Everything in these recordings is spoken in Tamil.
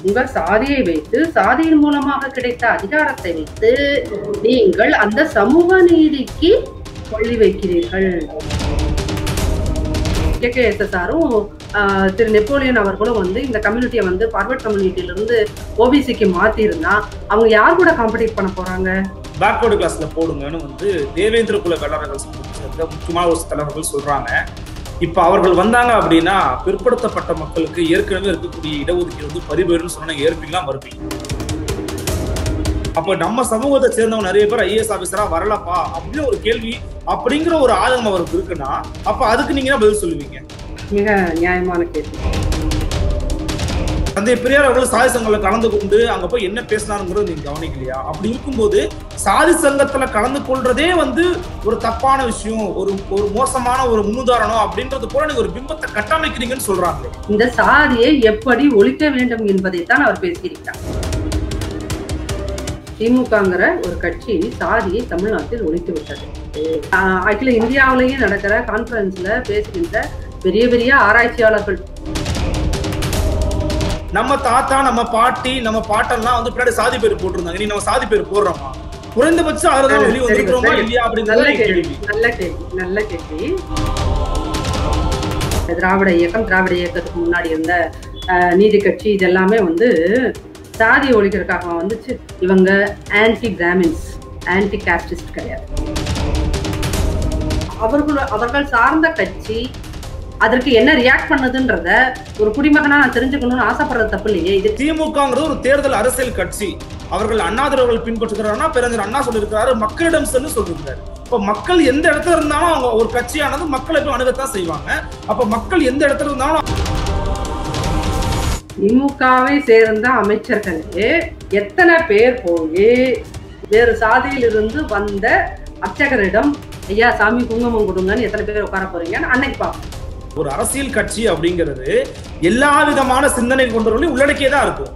உங்கள் சாதியை வைத்து சாதியின் மூலமாக கிடைத்த அதிகாரத்தை வைத்து நீங்கள் அந்த சமூக நீதிக்கு கொள்ளி வைக்கிறீர்கள் கேகேஎஸ்எஸ்ஆரும் திரு நெப்போலியன் அவர்களும் வந்து இந்த கம்யூனிட்டியை வந்து பார்வர்ட் கம்யூனிட்டியில இருந்து ஓபிசிக்கு மாத்தி இருந்தா அவங்க யார் கூட காம்படிட் பண்ண போறாங்க பேக்வர்டு கிளாஸ்ல போடுங்கன்னு வந்து தேவேந்திர குல வேளாளர்கள் சங்கத்தை சேர்ந்த முக்கியமான ஒரு தலைவர்கள் சொல்றாங்க இப்ப அவர்கள் வந்தாங்க அப்படின்னா பிற்படுத்தப்பட்ட மக்களுக்கு ஏற்கனவே இருக்கக்கூடிய இடஒதுக்கீடு வந்து பரிபேறுன்னு சொன்னா ஏற்பீங்களா மறுப்பீங்க அப்ப நம்ம சமூகத்தை சேர்ந்தவங்க நிறைய பேர் ஐஏஎஸ் ஆபீசரா வரலப்பா அப்படின்னு ஒரு கேள்வி அப்படிங்கிற ஒரு ஆதங்கம் அவருக்கு இருக்குன்னா அப்ப அதுக்கு நீங்க என்ன பதில் சொல்லுவீங்க மிக நியாயமான கேள்வி தந்தை பெரியார் அவர்கள் சாதி சங்கத்துல கலந்து கொண்டு அங்க போய் என்ன பேசினாருங்கிறது நீங்க கவனிக்கலையா அப்படி இருக்கும்போது சாதி சங்கத்துல கலந்து கொள்றதே வந்து ஒரு தப்பான விஷயம் ஒரு ஒரு மோசமான ஒரு முன்னுதாரணம் அப்படின்றது போல நீங்க ஒரு பிம்பத்தை கட்டமைக்கிறீங்கன்னு சொல்றாங்க இந்த சாதியை எப்படி ஒழிக்க வேண்டும் என்பதைத்தான் அவர் பேசியிருக்கிறார் திமுகங்கிற ஒரு கட்சி சாதியை தமிழ்நாட்டில் ஒழித்து விட்டது ஆஹ் அகில இந்தியாவிலேயே நடக்கிற கான்பரன்ஸ்ல பேசுகின்ற பெரிய பெரிய ஆராய்ச்சியாளர்கள் நம்ம தாத்தா நம்ம பாட்டி நம்ம பாட்டெல்லாம் வந்து பின்னாடி சாதி பேர் போட்டிருந்தாங்க நீ நம்ம சாதி பேர் போடுறோமா குறைந்தபட்சம் அதுதான் வெளியே சரி, வந்திருக்கிறோமா சரி. இல்லையா நல்ல அப்படிங்கிறது என் கேள்வி கேள்வி நல்ல கேள்வி நல்ல கேள்வி திராவிட இயக்கம் திராவிட இயக்கத்துக்கு முன்னாடி இருந்த ஆஹ், நீதி கட்சி இது எல்லாமே வந்து சாதி ஒழிக்கிறதுக்காக வந்துச்சு இவங்க ஆன்டி பிராமின்ஸ் ஆன்டி காஸ்டிஸ்ட் கிடையாது அவர்கள் அவர்கள் சார்ந்த கட்சி அதற்கு என்ன ரியாக்ட் பண்ணுதுன்றத ஒரு குடிமகனா நான் தெரிஞ்சுக்கணும்னு ஆசைப்படுறது தப்பு இல்லையே இது திமுகங்கிறது ஒரு தேர்தல் அரசியல் கட்சி அவர்கள் அண்ணாதிரவர்கள் பின்பற்றுகிறாருன்னா பெருஞ்சர் அண்ணா சொல்லியிருக்கிறாரு மக்களிடம் சென்று சொல்லியிருக்காரு இப்ப மக்கள் எந்த இடத்துல இருந்தாலும் அவங்க ஒரு கட்சியானது மக்களை போய் அணுகத்தான் செய்வாங்க அப்ப மக்கள் எந்த இடத்துல இருந்தாலும் திமுகவை சேர்ந்த அமைச்சர்களே எத்தனை பேர் போய் வேறு சாதியிலிருந்து வந்த அர்ச்சகரிடம் ஐயா சாமி குங்குமம் கொடுங்கன்னு எத்தனை பேர் உட்கார போறீங்கன்னு அன்னைக்கு பார்ப்போம் ஒரு அரசியல் கட்சி அப்படிங்கிறது எல்லா விதமான சிந்தனை கொண்டவர்களையும் உள்ளடக்கியே தான் இருக்கும்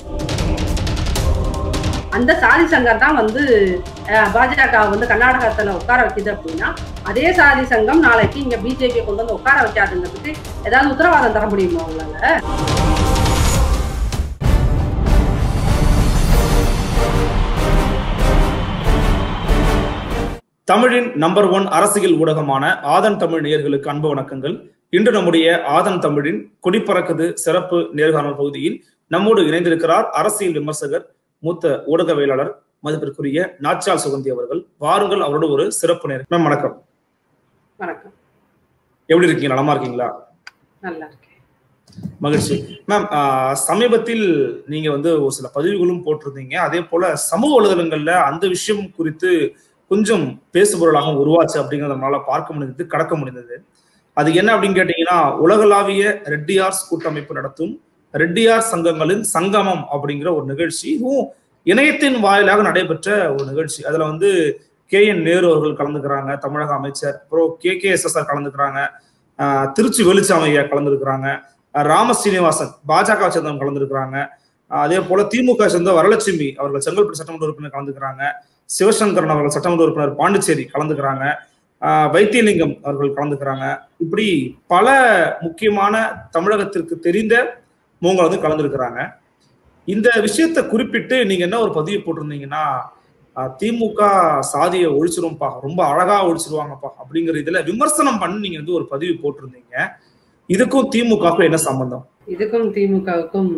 அந்த சாதி சங்கம் தான் வந்து அஹ், பாஜக வந்து கர்நாடகத்துல உட்கார வைக்குது அப்படின்னா அதே சாதி சங்கம் நாளைக்கு இங்க பிஜேபி கொண்டு வந்து உட்கார வைக்காதுங்கிறதுக்கு ஏதாவது உத்தரவாதம் தர முடியுமா உங்களால தமிழின் நம்பர் ஒன் அரசியல் ஊடகமான ஆதன் தமிழ் நேயர்களுக்கு அன்பு வணக்கங்கள் இன்று நம்முடைய ஆதன் தமிழின் கொடிப்பறக்குது சிறப்பு நேர்காணல் பகுதியில் நம்மோடு இணைந்திருக்கிறார் அரசியல் விமர்சகர் மூத்த ஊடகவியலாளர் மதிப்பிற்குரிய நாச்சால் சுகந்தி அவர்கள் வாருங்கள் அவரோட ஒரு சிறப்பு நேர் மேம் வணக்கம் வணக்கம் எப்படி இருக்கீங்க நலமா இருக்கீங்களா நல்லா இருக்கேன் மகிழ்ச்சி மேம் ஆஹ், சமீபத்தில் நீங்க வந்து ஒரு சில பதிவுகளும் போட்டிருந்தீங்க அதே போல சமூக வலைதளங்கள்ல அந்த விஷயம் குறித்து கொஞ்சம் பேசுபொருளாக உருவாச்சு அப்படிங்கிறத நம்மளால பார்க்க முடிந்தது கடக்க முடிந்தது அது என்ன அப்படின்னு கேட்டீங்கன்னா உலகளாவிய ரெட்டியார்ஸ் கூட்டமைப்பு நடத்தும் ரெட்டியார் சங்கங்களின் சங்கமம் அப்படிங்கிற ஒரு நிகழ்ச்சி இதுவும் இணையத்தின் வாயிலாக நடைபெற்ற ஒரு நிகழ்ச்சி அதுல வந்து கே என் நேரு அவர்கள் கலந்துக்கிறாங்க தமிழக அமைச்சர் அப்புறம் K K S S R கலந்துக்கிறாங்க ஆஹ் திருச்சி வெளிச்சாமி ஐயா கலந்துருக்கிறாங்க ஆஹ் ராம ஸ்ரீனிவாசன் பாஜக சேர்ந்தவங்க கலந்துருக்கிறாங்க ஆஹ் அதே போல திமுக சேர்ந்த வரலட்சுமி அவர்கள் செங்கல்பட்டு சட்டமன்ற உறுப்பினர் கலந்துக்கிறாங்க சிவசங்கரன் அவர்கள் சட்டமன்ற உறுப்பினர் பாண்டிச்சேரி கலந்துக்கிறாங்க ஆஹ் வைத்தியலிங்கம் அவர்கள் கலந்துக்கிறாங்க இப்படி பல முக்கியமான தமிழகத்திற்கு தெரிந்த மூங்க வந்து கலந்துருக்கிறாங்க இந்த விஷயத்தை குறிப்பிட்டு நீங்க என்ன ஒரு பதிவு போட்டிருந்தீங்கன்னா ஆஹ் திமுக சாதியை ஒழிச்சிரும்பா ரொம்ப அழகா ஒழிச்சிருவாங்கப்பா அப்படிங்கிற இதுல விமர்சனம் பண்ணி நீங்க வந்து ஒரு பதிவு போட்டிருந்தீங்க இதுக்கும் திமுகவுக்கும் என்ன சம்பந்தம் இதுக்கும் திமுகவுக்கும்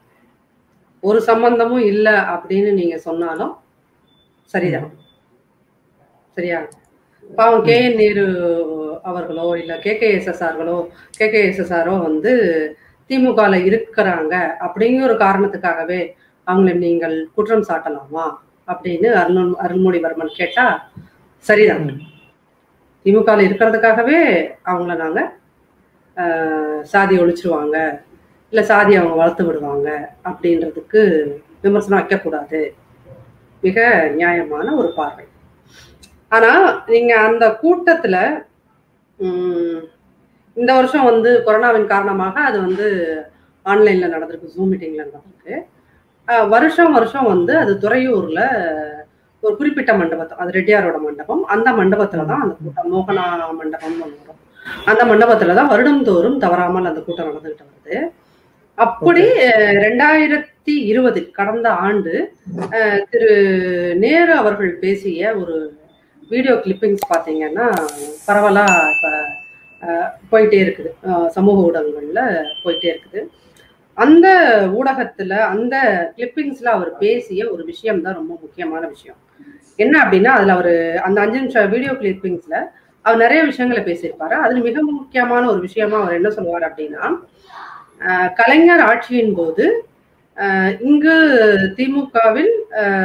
ஒரு சம்பந்தமும் இல்லை அப்படின்னு நீங்க சொன்னாலும் சரிதான் சரியா பாவம் கே என் நேரு அவர்களோ இல்ல கே கே எஸ்எஸ்ஆர்களோ கே கே எஸ்எஸ்ஆரோ வந்து திமுகல இருக்கிறாங்க அப்படிங்கிற ஒரு காரணத்துக்காகவே அவங்களை நீங்கள் குற்றம் சாட்டலாமா அப்படின்னு அருள் அருள்மொழிவர்மன் கேட்டா சரிதான் திமுகல இருக்கிறதுக்காகவே அவங்கள நாங்க ஆஹ், சாதி ஒழிச்சிருவாங்க இல்ல சாதி அவங்க வளர்த்து விடுவாங்க அப்படின்றதுக்கு விமர்சனம் வைக்கக்கூடாது மிக நியாயமான ஒரு பார்வை ஆனா நீங்க அந்த கூட்டத்துல உம், இந்த வருஷம் வந்து கொரோனாவின் காரணமாக அது வந்து ஆன்லைன்ல நடந்திருக்கு ஜூம் மீட்டிங்ல நடந்திருக்கு ஆஹ், வருஷம் வருஷம் வந்து அது துறையூர்ல ஒரு குறிப்பிட்ட மண்டபத்தை அது ரெட்டியாரோட மண்டபம் அந்த மண்டபத்துல தான் அந்த கூட்டம் மோகனா மண்டபம்னு ஒன்று வரும் அந்த மண்டபத்துல தான் வருடந்தோறும் தவறாமல் அந்த கூட்டம் நடந்துகிட்டு வருது அப்படி அஹ், ரெண்டாயிரத்தி ரெண்டாயிரத்தி இருபதில் கடந்த ஆண்டு அஹ், திரு நேரு அவர்கள் பேசிய ஒரு வீடியோ கிளிப்பிங்ஸ் பார்த்தீங்கன்னா பரவலா இப்போ போயிட்டே இருக்குது அஹ், சமூக ஊடகங்கள்ல போயிட்டே இருக்குது அந்த ஊடகத்துல அந்த கிளிப்பிங்ஸ்ல அவர் பேசிய ஒரு விஷயம் தான் ரொம்ப முக்கியமான விஷயம் என்ன அப்படின்னா அதுல அவர் அந்த அஞ்சு நிமிஷம் வீடியோ கிளிப்பிங்ஸ்ல அவர் நிறைய விஷயங்களை பேசியிருப்பாரு அதுல மிக முக்கியமான ஒரு விஷயமா அவர் என்ன சொல்லுவார் அப்படின்னா அஹ், கலைஞர் ஆட்சியின் போது அஹ், இங்கு திமுகவில்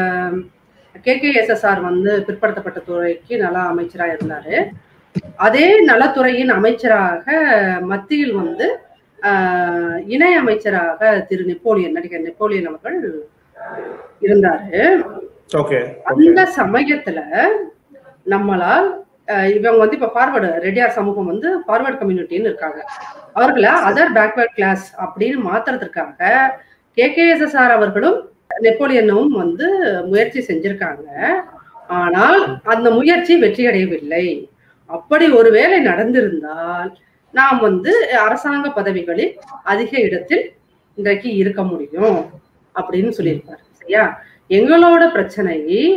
கே கே எஸ்எஸ்ஆர் வந்து பிற்படுத்தப்பட்ட துறைக்கு நல அமைச்சராக இருந்தாரு அதே நலத்துறையின் அமைச்சராக மத்தியில் வந்து ஆஹ், இணை அமைச்சராக திரு நெப்போலியன் நடிகர் நெப்போலியன் அவர்கள் இருந்தாரு ஓகே அந்த சமயத்துல நம்மளால் அஹ், இவங்க வந்து இப்ப ஃபார்வர்டு ரெட்டியார் சமூகம் வந்து ஃபார்வர்ட் கம்யூனிட்டின்னு இருக்காங்க அவர்களை அதர் பேக்வர்ட் கிளாஸ் அப்படின்னு மாத்துறதுக்காக கே கே அவர்களும் நெப்போலியனும் வந்து முயற்சி செஞ்சிருக்காங்க ஆனால் அந்த முயற்சி வெற்றி அடையவில்லை அப்படி ஒருவேளை நடந்திருந்தால் நாம் வந்து அரசாங்க பதவிகளில் அதிக இடத்தில் இன்றைக்கு இருக்க முடியும் அப்படின்னு சொல்லியிருப்பாரு சரியா எங்களோட பிரச்சனை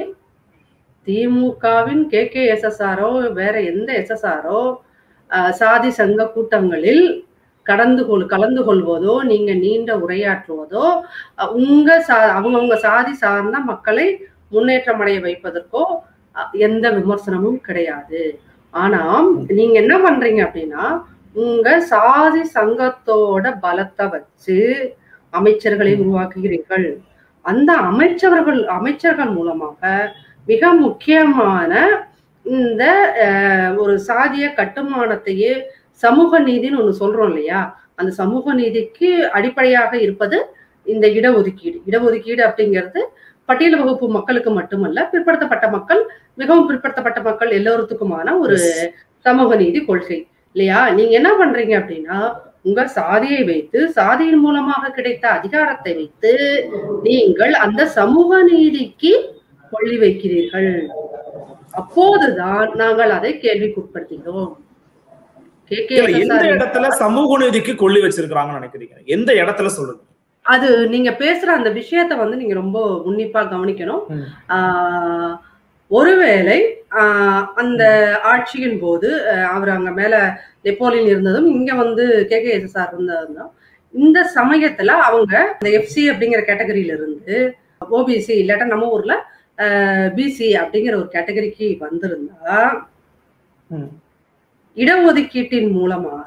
திமுகவின் கே கே எஸ்எஸ்ஆரோ வேற எந்த எஸ்எஸ்ஆரோ சாதி சங்க கூட்டங்களில் கடந்து கொள் கலந்து கொள்வதோ நீங்க நீண்ட உரையாற்றுவதோ அஹ், உங்க சா அவங்கவுங்க சாதி சார்ந்த மக்களை முன்னேற்றம் அடைய வைப்பதற்கோ அஹ், எந்த விமர்சனமும் கிடையாது ஆனா நீங்க என்ன பண்றீங்க அப்படின்னா உங்க சாதி சங்கத்தோட பலத்தை வச்சு அமைச்சர்களை உருவாக்குகிறீர்கள் அந்த அமைச்சர்கள் அமைச்சர்கள் மூலமாக மிக முக்கியமான இந்த அஹ், ஒரு சாதிய கட்டுமானத்தையே சமூக நீதின்னு ஒண்ணு சொல்றோம் இல்லையா அந்த சமூக நீதிக்கு அடிப்படையாக இருப்பது இந்த இடஒதுக்கீடு இடஒதுக்கீடு அப்படிங்கிறது பட்டியல் வகுப்பு மக்களுக்கு மட்டுமல்ல பிற்படுத்தப்பட்ட மக்கள் மிகவும் பிற்படுத்தப்பட்ட மக்கள் எல்லோருத்துக்குமான ஒரு சமூக நீதி கொள்கை இல்லையா நீங்க என்ன பண்றீங்க அப்படின்னா உங்க சாதியை வைத்து சாதியின் மூலமாக கிடைத்த அதிகாரத்தை வைத்து நீங்கள் அந்த சமூக நீதிக்கு கொள்ளி வைக்கிறீர்கள் அப்போதுதான் நாங்கள் அதை கேள்விக்குட்படுத்துகிறோம் கே கே இல்ல, எந்த இடத்துல சமூக நீதிக்கு கொள்ளி வச்சிருக்காங்கன்னு நினைக்கிறீங்க எந்த இடத்துல சொல்லுங்க அது நீங்க பேசுற அந்த விஷயத்த வந்து நீங்க ரொம்ப உன்னிப்பா கவனிக்கணும் ம். ஆஹ் ஒருவேளை ஆஹ் அந்த ஆட்சியின் போது ஆஹ் அவர் அங்க மேல நெப்போலியன் இருந்ததும் இங்க வந்து கே கே சார் இருந்ததும் இந்த சமயத்துல அவங்க இந்த எஃப்சி அப்படிங்கிற கேட்டகரியில இருந்து ஓபிசி இல்லாட்டா நம்ம ஊர்ல பிசி அப்படிங்கிற ஒரு கேட்டகரிக்கு வந்திருந்தா ம். இடஒதுக்கீட்டின் மூலமாக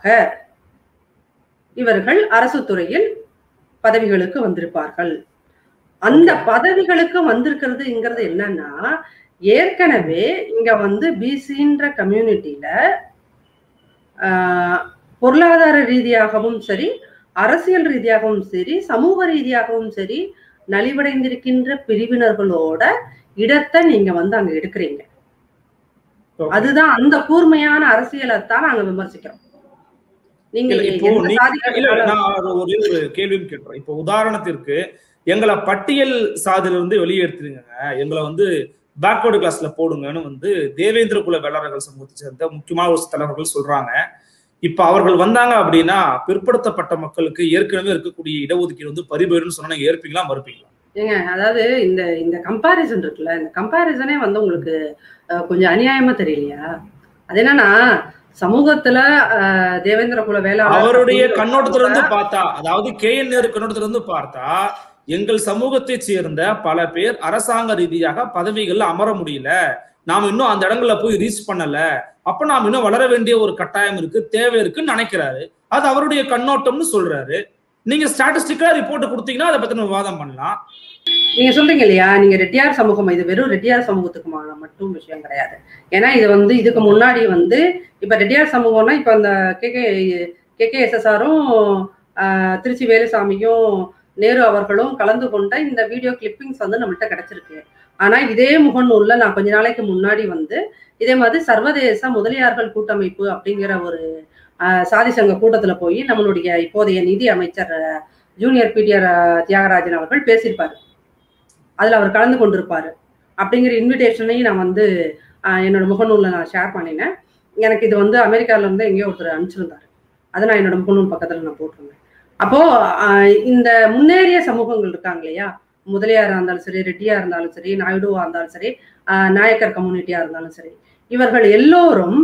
இவர்கள் அரசு துறையில் பதவிகளுக்கு வந்திருப்பார்கள் அந்த பதவிகளுக்கு வந்திருக்கிறதுங்கிறது என்னன்னா ஏற்கனவே இங்க வந்து பிசின்ற கம்யூனிட்டியில பொருளாதார ரீதியாகவும் சரி அரசியல் ரீதியாகவும் சரி சமூக ரீதியாகவும் சரி நலிவடைந்திருக்கின்ற பிரிவினர்களோட இடத்தை நீங்க வந்து அங்க எடுக்கிறீங்க Okay. அதுதான் அந்த கூர்மையான அரசியலை தான் நாங்க விமர்சிக்கிறோம் நீங்க இல்ல, இப்போ எந்த நீங்க- சாதிக்கு இல்ல நான் ஒரு ஒரே ஒரு கேள்வியும் கேட்கிறேன் இப்போ உதாரணத்திற்கு எங்களை பட்டியல் சாதியில இருந்து வெளியேற்றுங்க எங்களை வந்து பேக்வர்டு கிளாஸ்ல போடுங்கன்னு வந்து தேவேந்திர குல வேளாளர்கள் சமூகத்தை சேர்ந்த முக்கியமான ஒரு தலைவர்கள் சொல்றாங்க இப்ப அவர்கள் வந்தாங்க அப்படின்னா பிற்படுத்தப்பட்ட மக்களுக்கு ஏற்கனவே இருக்கக்கூடிய இடஒதுக்கீடு வந்து பரிபேறுன்னு சொன்னா நீங்க ஏற்பீங்களா மறுப்பீங்களா ஏங்க அதாவது இந்த இந்த கம்பாரிசன் இருக்குல்ல இந்த கம்பாரிசனே வந்து உங்களுக்கு அஹ், கொஞ்சம் அநியாயமா தெரியலையா அது என்னன்னா சமூகத்துல அஹ், தேவேந்திர குல வேளாளர் அவருடைய அப்படிங்கிற கண்ணோட்டத்துல இருந்து பார்த்தா அதாவது கே என் நேரு கண்ணோட்டத்துல இருந்து பார்த்தா எங்கள் சமூகத்தை சேர்ந்த பல பேர் அரசாங்க ரீதியாக பதவிகள்ல அமர முடியல நாம இன்னும் அந்த இடங்கள்ல போய் ரீச் பண்ணல அப்ப நாம் இன்னும் வளர வேண்டிய ஒரு கட்டாயம் இருக்கு தேவை இருக்குன்னு நினைக்கிறாரு அது அவருடைய கண்ணோட்டம்னு சொல்றாரு நீங்க ஸ்டாட்டிஸ்டிக்கா ரிப்போர்ட் கொடுத்தீங்கன்னா அதை பத்தி நம்ம விவாதம் பண்ணலாம் நீங்க சொல்றீங்க இல்லையா நீங்க ரெட்டியார் சமூகம் இது வெறும் ரெட்டியார் சமூகத்துக்குமான மட்டும் விஷயம் கிடையாது ஏன்னா இது வந்து இதுக்கு முன்னாடி வந்து இப்ப ரெட்டியார் சமூகம்னா இப்ப அந்த கே கே கே கே எஸ்எஸ்ஆரும் திருச்சி வேலுசாமியும் நேரு அவர்களும் கலந்து கொண்ட இந்த வீடியோ கிளிப்பிங்ஸ் வந்து நம்மள்ட்ட கிடைச்சிருக்கு ஆனா இதே முகநூல்ல நான் கொஞ்ச நாளைக்கு முன்னாடி வந்து இதே மாதிரி சர்வதேச முதலியார்கள் கூட்டமைப்பு அப்படிங்கிற ஒரு ஆஹ், சாதி சங்க கூட்டத்துல போய் நம்மளுடைய இப்போதைய நிதி அமைச்சர் அஹ், ஜூனியர் பிடிஆர் தியாகராஜன் அவர்கள் பேசியிருப்பாரு அதுல அவர் கலந்து கொண்டிருப்பாரு அப்படிங்கிற இன்விடேஷனையும் நான் வந்து ஆஹ், என்னோட முகநூல்ல நான் ஷேர் பண்ணினேன் எனக்கு இது வந்து அமெரிக்கால இருந்து எங்கேயோ ஒருத்தர் அனுப்பிச்சிருந்தாரு அதை நான் என்னோட முகநூல் பக்கத்துல நான் போட்டிருந்தேன் அப்போ ஆஹ் இந்த முன்னேறிய சமூகங்கள் இருக்காங்க இல்லையா முதலியாரா இருந்தாலும் சரி ரெட்டியா இருந்தாலும் சரி நாயுடுவா இருந்தாலும் சரி ஆஹ் நாயக்கர் கம்யூனிட்டியா இருந்தாலும் சரி இவர்கள் எல்லோரும்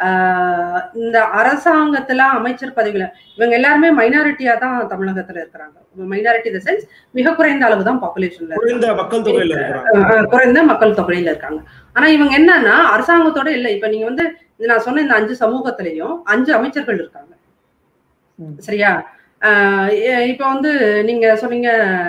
ஆஹ் இந்த அரசாங்கத்துல அமைச்சர் பதவியில இவங்க எல்லாருமே மைனாரிட்டியா தான் தமிழகத்துல இருக்கிறாங்க மைனாரிட்டி த சென்ஸ் மிக குறைந்த அளவு தான் பாப்புலேஷன்ல குறைந்த மக்கள் தொகையில இருக்கிறாங்க அஹ் குறைந்த மக்கள் தொகையில இருக்காங்க ஆனா இவங்க என்னன்னா அரசாங்கத்தோட இல்ல இப்ப நீங்க வந்து இது நான் சொன்ன இந்த அஞ்சு சமூகத்திலையும் அஞ்சு அமைச்சர்கள் இருக்காங்க ம். சரியா ஆஹ் எ- இப்ப வந்து நீங்க சொன்னீங்க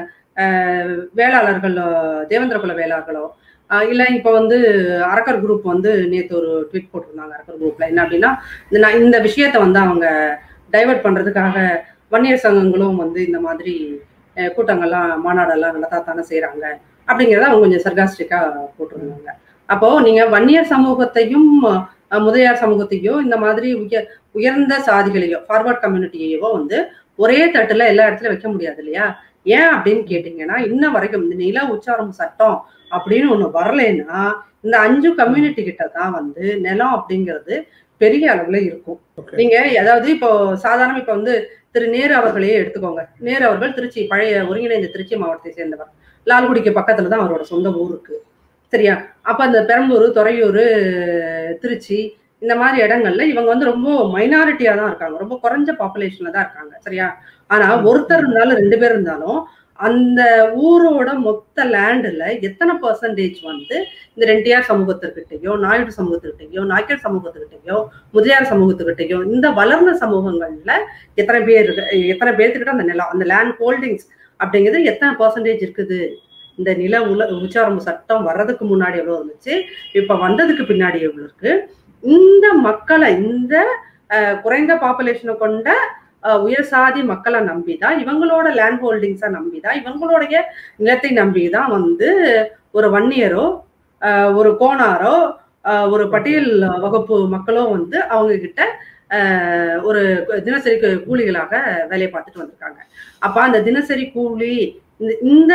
ஆஹ் வேளாளர்கள் தேவேந்திர குல வேளாளர்களோ ஆஹ் இல்ல இப்ப வந்து அரக்கர் குரூப் வந்து நேத்து ஒரு ட்வீட் போட்டிருந்தாங்க அரக்கர் குரூப்ல என்ன அப்படின்னா இந்த நான் இந்த விஷயத்த வந்து அவங்க டைவர்ட் பண்றதுக்காக வன்னியர் சங்கங்களும் வந்து இந்த மாதிரி அஹ், கூட்டங்கள்லாம் மாநாடெல்லாம் நடத்தாத்தானே செய்றாங்க அப்படிங்கிறத அவங்க கொஞ்சம் சர்காஸ்டிக்கா போட்டிருந்தாங்க அப்போ நீங்க வன்னியர் சமூகத்தையும் அஹ், முதலியார் சமூகத்தையோ இந்த மாதிரி உயர் உயர்ந்த சாதிகளையோ ஃபார்வர்ட் கம்யூனிட்டியையோ வந்து ஒரே தட்டுல எல்லா இடத்துலயும் வைக்க முடியாது இல்லையா ஏன் அப்படின்னு கேட்டீங்கன்னா இன்ன வரைக்கும் இந்த நில உச்சாரம் சட்டம் அப்படின்னு ஒண்ணு வரலைன்னா இந்த அஞ்சு கம்யூனிட்டி கிட்ட தான் வந்து நிலம் அப்படிங்கிறது பெரிய அளவுல இருக்கும் Okay. நீங்க அதாவது இப்போ சாதாரண இப்ப வந்து திரு நேரு அவர்களையே எடுத்துக்கோங்க நேரு அவர்கள் திருச்சி பழைய ஒருங்கிணைந்த திருச்சி மாவட்டத்தை சேர்ந்தவர் லால்குடிக்கு பக்கத்துல தான் அவரோட சொந்த ஊர் இருக்கு சரியா அப்ப அந்த பெரம்பூர் துறையூர் திருச்சி இந்த மாதிரி இடங்கள்ல இவங்க வந்து ரொம்ப மைனாரிட்டியா தான் இருக்காங்க ரொம்ப குறைஞ்ச பாப்புலேஷன்ல தான் இருக்காங்க சரியா ஆனா ஒருத்தர் இருந்தாலும் ரெண்டு பேர் இருந்தாலும் அந்த ஊரோட மொத்த லேண்டுல எத்தனை பர்சன்டேஜ் வந்து இந்த ரெண்டியார் சமூகத்திற்கிட்டயோ நாயுடு சமூகத்துக்கிட்டயோ நாய்க்கர் சமூகத்துக்கிட்டயோ முதலியார் சமூகத்துக்கிட்டயோ இந்த வளர்ந்த சமூகங்கள்ல எத்தனை பேர் இருக்கு எத்தனை பேர்த்துக்கிட்ட அந்த நிலம் அந்த லேண்ட் ஹோல்டிங்ஸ் அப்படிங்கிறது எத்தனை பர்சன்டேஜ் இருக்குது இந்த நில உல உச்சாரம் சட்டம் வர்றதுக்கு முன்னாடி எவ்வளவு இருந்துச்சு இப்ப வந்ததுக்கு பின்னாடி எவ்வளவு இருக்கு இந்த மக்களை இந்த அஹ், குறைந்த பாப்புலேஷனை கொண்ட அஹ், உயர் சாதி மக்களை நம்பிதான் இவங்களோட லேண்ட் ஹோல்டிங்ஸை நம்பிதான் இவங்களுடைய நிலத்தை நம்பிதான் வந்து ஒரு வன்னியரோ அஹ், ஒரு கோணாரோ அஹ், ஒரு பட்டியல் வகுப்பு மக்களோ வந்து அவங்க கிட்ட அஹ், ஒரு தினசரி கூ- கூலிகளாக வேலையை பார்த்துட்டு வந்திருக்காங்க அப்ப அந்த தினசரி கூலி இந்த- இந்த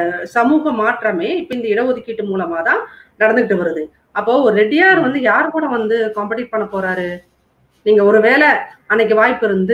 சமூக மாற்றமே இப்ப இந்த இடஒதுக்கீட்டு மூலமா தான் நடந்துகிட்டு வருது அப்போ ஒரு ரெட்டியார் வந்து யார் கூட வந்து காம்படிட் பண்ண போறாரு நீங்க ஒருவேளை அன்னைக்கு வாய்ப்பு இருந்து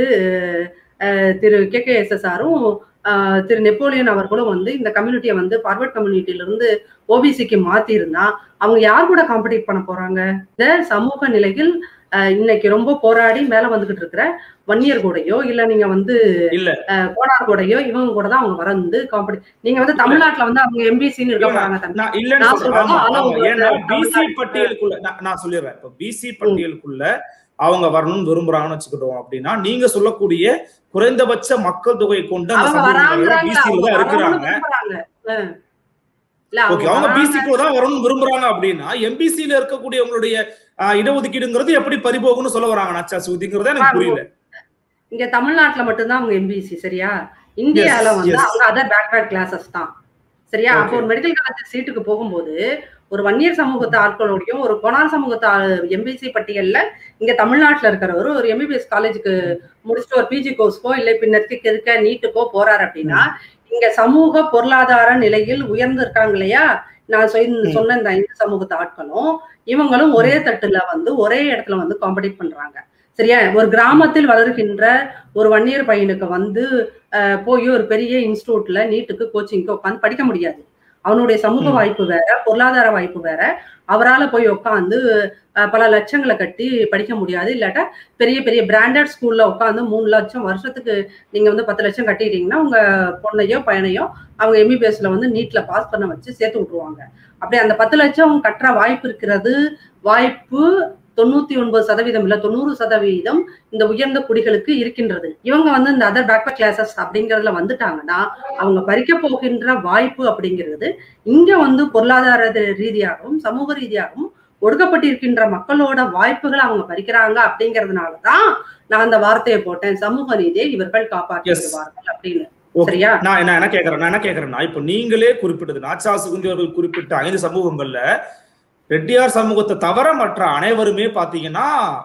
அஹ், Thiru K K S S ஆரும் திரு நெப்போலியன் அவர்களும் வந்து இந்த கம்யூனிட்டியை வந்து ஃபார்வர்ட் கம்யூனிட்டில இருந்து ஓபிசிக்கு மாத்தி இருந்தா அவங்க யார் கூட காம்படிட் பண்ண போறாங்க இந்த சமூக நிலையில் அஹ், இன்னைக்கு ரொம்ப போராடி மேல வந்துகிட்டு இருக்கிற வன்னியர் கூடயோ இல்ல நீங்க வந்து இல்ல. அஹ், கோனார் கூடயோ இவங்க கூட தான் அவங்க வந்து காம்படி நீங்க வந்து தமிழ்நாட்டுல வந்து அவங்க எம்பிசின்னு இருக்க போறாங்க தம்பி நான் இல்லைன்னு நான் சொல்றேன் சொல்றேன், ஆமா, ஆனா ஆமா. உங்களுக்கு ஏன்னா பிசி தமிழ்நாட்டுல- பட்டியலுக்குள்ள நான் நான் சொல்லிடுறேன் இப்ப பிசி பட்டியலுக்குள்ள அவங்க வரணும்னு விரும்புறாங்கன்னு வச்சுக்கிட்டோம் அப்படின்னா நீங்க சொல்லக்கூடிய குறைந்தபட்ச மக்கள் தொகை கொண்ட அந்த அவங்க சமூகங்கள் வராங்கிறாங்க பிசியில தான் அவங்க வரணும்னு இருக்கிறாங்க விரும்புறாங்க. அஹ். இல்ல ஓகே அவங்க அவங்க வராங்க. பிசிக்குள்ள தான் வரணும்னு விரும்புறாங்க அப்படின்னா எம்பிசில இருக்கக்கூடியவங்களுடைய ஆஹ், இடஒதுக்கீடுங்கிறது எப்படி பறிபோகும்னு சொல்ல வராங்க நச்சா சுதிங்கிறத எனக்கு புரியல இங்க தமிழ்நாட்டுல மட்டும்தான் அவங்க எம்பிசி சரியா இந்தியால Yes, வந்து yes. அவங்க அதர் பேக்வேர்ட் கிளாஸஸ் தான் சரியா அப்போ Okay. ஒரு மெடிக்கல் காலேஜ் சீட்டுக்கு போகும்போது ஒரு வன்னியர் சமூகத்து ஆட்களோடையும் ஒரு கொனார் சமூகத்து எம்பிசி பட்டியல்ல இங்க தமிழ்நாட்டுல இருக்கிறவர் ஒரு எம்பிபிஎஸ் காலேஜுக்கு முடிச்சுட்டு ஒரு பிஜி கோர்ஸ்க்கோ இல்லை பின்னருக்கு இருக்க நீட்டுக்கோ போறாரு அப்படின்னா இங்க சமூக பொருளாதார நிலையில் உயர்ந்து இருக்காங்க இல்லையா நான் சொன்ன- ம். சொன்ன இந்த ஐந்து சமூகத்து ஆட்களும் இவங்களும் ஒரே தட்டுல வந்து ஒரே இடத்துல வந்து காம்படிட் பண்றாங்க சரியா ஒரு கிராமத்தில் வளர்கின்ற ஒரு வன்னியர் பையனுக்கு வந்து அஹ், போய் ஒரு பெரிய இன்ஸ்டியூட்ல நீட்டுக்கு கோச்சிங்க்கு உட்காந்து படிக்க முடியாது அவனுடைய சமூக ம். வாய்ப்பு வேற பொருளாதார வாய்ப்பு வேற அவரால போய் உட்காந்து பல லட்சங்களை கட்டி படிக்க முடியாது இல்லாட்டா பெரிய பெரிய பிராண்டட் ஸ்கூல்ல உட்காந்து மூணு லட்சம் வருஷத்துக்கு நீங்க வந்து பத்து லட்சம் கட்டிட்டீங்கன்னா உங்க பொண்ணையோ பையனையோ அவங்க எம்பிபிஎஸ்ல வந்து நீட்ல பாஸ் பண்ண வச்சு சேர்த்து விட்டுருவாங்க அப்படி அந்த பத்து லட்சம் கட்டுற வாய்ப்பு இருக்கிறது வாய்ப்பு தொண்ணூத்தி ஒன்பது சதவீதம் இல்ல தொண்ணூறு சதவீதம் இந்த உயர்ந்த குடிகளுக்கு இருக்கின்றது இவங்க வந்து இந்த அதர் பேக்வர்ட் கிளாஸஸ் அப்படிங்கறதுல வந்துட்டாங்கன்னா அவங்க பறிக்க போகின்ற வாய்ப்பு அப்படிங்கிறது இங்க வந்து பொருளாதார ரீதியாகவும் சமூக ரீதியாகவும் ஒடுக்கப்பட்டிருக்கின்ற மக்களோட வாய்ப்புகளை அவங்க பறிக்கிறாங்க அப்படிங்கறதுனாலதான் நான் அந்த வார்த்தையை போட்டேன் சமூக நீதியை இவர்கள் காப்பாற்றி Yes. விடுவார்கள் அப்படின்னு Okay. சரியா நான் என்ன என்ன கேக்குறேன் நான் என்ன கேக்குறேன்னா இப்ப நீங்களே குறிப்பிட்டது நாச்சா சுகுந்தி அவர்கள் குறிப்பிட்ட ஐந்து சமூகங்கள்ல ரெட்டியார் சமூகத்தை தவிர மற்ற அனைவருமே பாத்தீங்கன்னா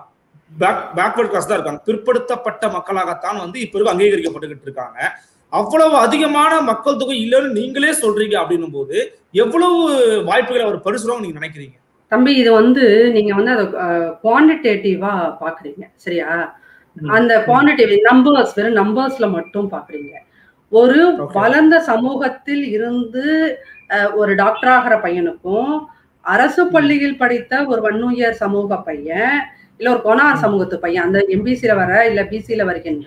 பேக்வர்ட் கிளாஸ் தான் இருக்காங்க பிற்படுத்தப்பட்ட மக்களாகத்தான் வந்து இப்ப இருக்க அங்கீகரிக்கப்பட்டுகிட்டு இருக்காங்க அவ்வளவு அதிகமான மக்கள் தொகை இல்லைன்னு நீங்களே சொல்றீங்க அப்படின்னும் போது எவ்வளவு வாய்ப்புகளை அவர் பரிசுறோம் நீங்க நினைக்கிறீங்க தம்பி இது வந்து நீங்க வந்து அதை குவான்டிடேட்டிவா பாக்குறீங்க சரியா அந்த குவான்டிட்டி நம்பர்ஸ் வெறும் நம்பர்ஸ்ல மட்டும் பாக்குறீங்க ஒரு Okay. வளர்ந்த சமூகத்தில் இருந்து அஹ், ஒரு டாக்டர் ஆகிற பையனுக்கும் அரசு பள்ளியில் படித்த ஒரு வன்னுயர் சமூக பையன் இல்ல ஒரு கொனார் சமூகத்து பையன் அந்த எம்பிசில வர இல்ல பிசில வருகின்ற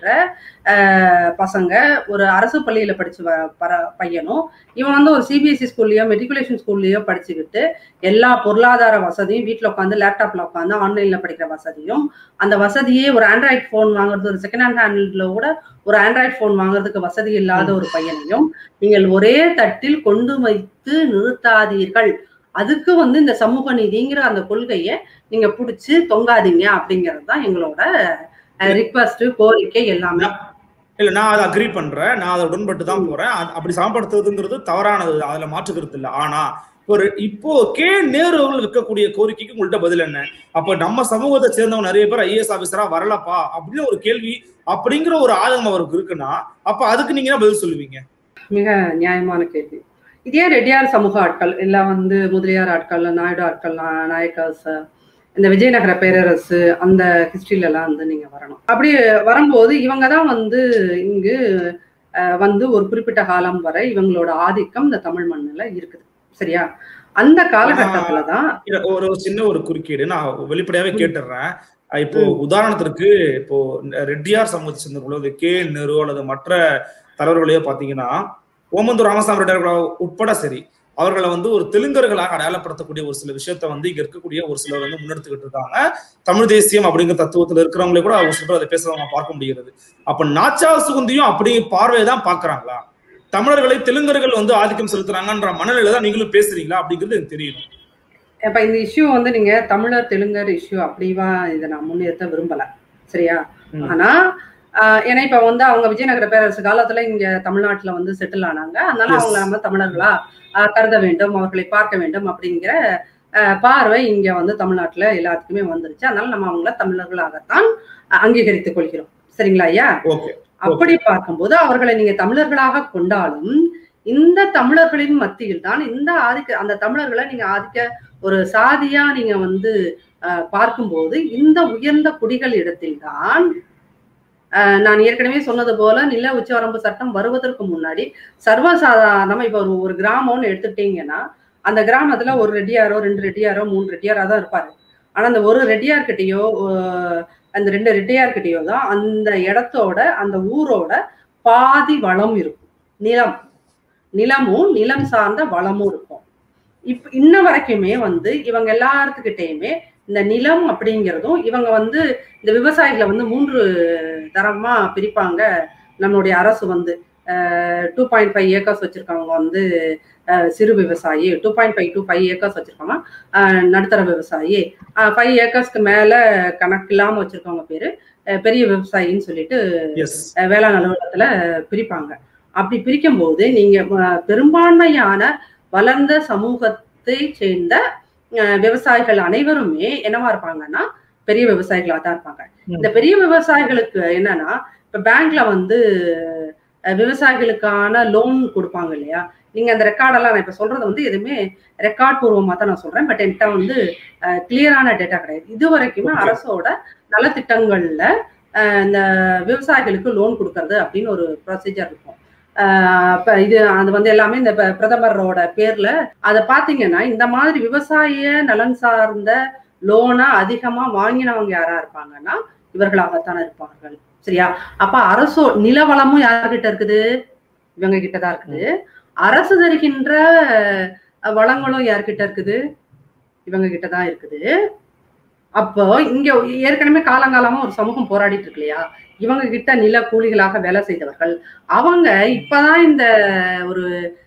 அஹ், பசங்க ஒரு அரசு பள்ளியில படிச்சு வ- வர பையனும் இவன் வந்து ஒரு சிபிஎஸ்சி ஸ்கூல்லயோ மெட்ரிகுலேஷன் ஸ்கூல்லயோ படிச்சுக்கிட்டு எல்லா பொருளாதார வசதியும் வீட்ல உட்காந்து லேப்டாப்ல உட்காந்து ஆன்லைன்ல படிக்கிற வசதியும் அந்த வசதியே ஒரு ஆண்ட்ராய்ட் ஃபோன் வாங்குறது ஒரு செகண்ட் ஹேண்ட் ஹேண்டில் கூட ஒரு ஆண்ட்ராய்ட் ஃபோன் வாங்குறதுக்கு வசதி இல்லாத ஒரு பையனையும் நீங்கள் ஒரே தட்டில் கொண்டு வைத்து நிறுத்தாதீர்கள் அதுக்கு வந்து இந்த சமூக நீதிங்கிற அந்த கொள்கையை நீங்க புடிச்சு தொங்காதீங்க அப்படிங்கிறது தான் எங்களோட ரிக்வஸ்ட் கோரிக்கை எல்லாமே இல்ல நான் அதை அக்ரி பண்றேன் நான் அதை உடன்பட்டு தான் போறேன் அது- அப்படி சமப்படுத்துறதுங்கிறது தவறானது அதுல மாற்றுக்கிறது இல்ல ஆனா ஒரு இப்போ கே நேரு அவர்கள் வைக்கக்கூடிய கோரிக்கைக்கு உங்கள்ட்ட பதில் என்ன அப்ப நம்ம சமூகத்தை சேர்ந்தவங்க நிறைய பேர் ஐஏஎஸ் ஆபீசரா வரலப்பா அப்படின்னு ஒரு கேள்வி அப்படிங்கிற ஒரு ஆதங்கம் அவருக்கு இருக்குன்னா அப்ப அதுக்கு நீங்க என்ன பதில் சொல்லுவீங்க மிக நியாயமான கேள்வி இதே ரெட்டியார் சமூக ஆட்கள் எல்லாம் வந்து முதலியார் ஆட்கள் நாயுடு ஆட்கள் நா- நாயக்கர்ஸ் இந்த விஜயநகர பேரரசு அந்த ஹிஸ்டரியில எல்லாம் வந்து நீங்க வரணும் அப்படி வரும்போது இவங்க தான் வந்து இங்கு அஹ், வந்து ஒரு குறிப்பிட்ட காலம் வரை இவங்களோட ஆதிக்கம் இந்த தமிழ் மண்ணுல இருக்குது சரியா அந்த காலகட்டத்துல தான் இல்ல, ஒரு ஒரு சின்ன ஒரு குறுக்கீடு நான் வெளிப்படையாவே கேட்டுடுறேன் அஹ் இப்போ உதாரணத்திற்கு இப்போ ரெட்டியார் சமூகத்தை சேர்ந்தவர்களோ கே நேரு அல்லது மற்ற தலைவர்களையோ பாத்தீங்கன்னா ஓமந்தூர் ராமசாமி ரெட்டியார் உட்பட சரி அவர்களை வந்து ஒரு தெலுங்கர்களாக அடையாளப்படுத்தக்கூடிய ஒரு சில விஷயத்த வந்து இங்க இருக்கக்கூடிய ஒரு சிலர் வந்து முன்னெடுத்துக்கிட்டு இருக்காங்க தமிழ் தேசியம் அப்படிங்கிற தத்துவத்துல இருக்கிறவங்களே கூட ஒரு சில பேர் அதை பேசுறத நம்ம பார்க்க முடிகிறது அப்ப நாச்சா சுகுந்தியும் அப்படி பார்வையை தான் பாக்குறாங்களா தமிழர்களை தெலுங்கர்கள் வந்து ஆதிக்கம் செலுத்துறாங்கன்ற மனநிலை தான் நீங்களும் பேசுறீங்களா அப்படிங்கிறது எனக்கு தெரியும் இப்ப இந்த இஷ்யூ வந்து நீங்க தமிழர் தெலுங்கர் இஷ்யூ அப்படிவா இதை நான் முன்னிறுத்த விரும்பல சரியா ம். ஆனா ஆஹ் ஏன்னா இப்ப வந்து அவங்க விஜயநகர பேரரசு காலத்துல இங்க தமிழ்நாட்டுல வந்து செட்டில் ஆனாங்க அதனால Yes. அவங்கள நம்ம தமிழர்களா ஆஹ் கருத வேண்டும் அவர்களை பார்க்க வேண்டும் அப்படிங்கிற ஆஹ் பார்வை இங்க வந்து தமிழ்நாட்டுல எல்லாத்துக்குமே வந்துருச்சு அதனால நம்ம அவங்கள தமிழர்களாகத்தான் அஹ் அங்கீகரித்துக் கொள்கிறோம் சரிங்களா ஐயா ஓகே அப்படி பார்க்கும்போது அவர்களை நீங்க தமிழர்களாக கொண்டாலும் இந்த தமிழர்களின் மத்தியில் தான் இந்த ஆதிக்க அந்த தமிழர்களை நீங்க ஆதிக்க ஒரு சாதியா நீங்க வந்து அஹ், பார்க்கும்போது இந்த உயர்ந்த குடிகள் இடத்தில்தான் அஹ், நான் ஏற்கனவே சொன்னது போல நில உச்சவரம்பு சட்டம் வருவதற்கு முன்னாடி சர்வசாதாரணமா இப்ப ஒரு ஒரு கிராமம்னு எடுத்துட்டீங்கன்னா அந்த கிராமத்துல ஒரு ரெட்டியாரோ ரெண்டு ரெட்டியாரோ மூணு ரெட்டியாரோ தான் இருப்பாரு ஆனா அந்த ஒரு ரெட்டியார்கிட்டயோ அஹ், அந்த ரெண்டு ரெட்டியார்கிட்டயோ தான் அந்த இடத்தோட அந்த ஊரோட பாதி வளம் இருக்கும் நிலம் நிலமும் நிலம் சார்ந்த வளமும் இருக்கும் இப்ப இன்ன வரைக்குமே வந்து இவங்க எல்லாத்துக்கிட்டையுமே இந்த நிலம் அப்படிங்கிறதும் இவங்க வந்து இந்த விவசாயிகளை வந்து மூன்று தரமா பிரிப்பாங்க நம்மளுடைய அரசு வந்து டூ பாயிண்ட் ஃபைவ் ஏக்கர்ஸ் வச்சிருக்கவங்க வந்து அஹ், சிறு விவசாயி two point five two five acres வச்சிருக்கவங்க அஹ், நடுத்தர விவசாயி ஃபைவ் ஏக்கர்ஸ்க்கு மேல கணக்கு இல்லாம வச்சிருக்கவங்க பேரு அஹ், பெரிய விவசாயின்னு சொல்லிட்டு எஸ் அஹ் வேளாண் அலுவலகத்துல பிரிப்பாங்க அப்படி பிரிக்கும் போது நீங்க அஹ், பெரும்பான்மையான வளர்ந்த சமூகத்தை சேர்ந்த அஹ், விவசாயிகள் அனைவருமே என்னவா இருப்பாங்கன்னா பெரிய விவசாயிகளா தான் இருப்பாங்க ம். இந்த பெரிய விவசாயிகளுக்கு என்னன்னா இப்ப பேங்க்ல வந்து அஹ், விவசாயிகளுக்கான லோன் கொடுப்பாங்க இல்லையா நீங்க அந்த ரெக்கார்டெல்லாம் நான் இப்ப சொல்றது வந்து எதுவுமே ரெக்கார்ட் பூர்வமா தான் நான் சொல்றேன் பட் என்கிட்ட வந்து கிளியரான டேட்டா கிடையாது இது வரைக்குமே Okay. அரசோட நலத்திட்டங்கள்ல அஹ், இந்த விவசாயிகளுக்கு லோன் கொடுக்கறது அப்படின்னு ஒரு ப்ரொசீஜர் இருக்கும் அஹ், இப்ப இது அது வந்து எல்லாமே இந்த ப- பிரதமரோட பேர்ல அதை பாத்தீங்கன்னா இந்த மாதிரி விவசாய நலன் சார்ந்த லோனா அதிகமா வாங்கினவங்க யாரா இருப்பாங்கன்னா இவர்களாகத்தான் இருப்பார்கள் சரியா அப்ப அரசோ நிலவளமும் யார்கிட்ட இருக்குது இவங்க கிட்டதான் இருக்குது அரசு தருகின்ற அஹ், வளங்களும் யார்கிட்ட இருக்குது இவங்க கிட்டதான் இருக்குது அப்போ இங்க ஏற்கனவே காலங்காலமா ஒரு சமூகம் போராடிட்டு இருக்கு இல்லையா இவங்க கிட்ட நில கூலிகளாக வேலை செய்தவர்கள் அவங்க இப்பதான் இந்த ஒரு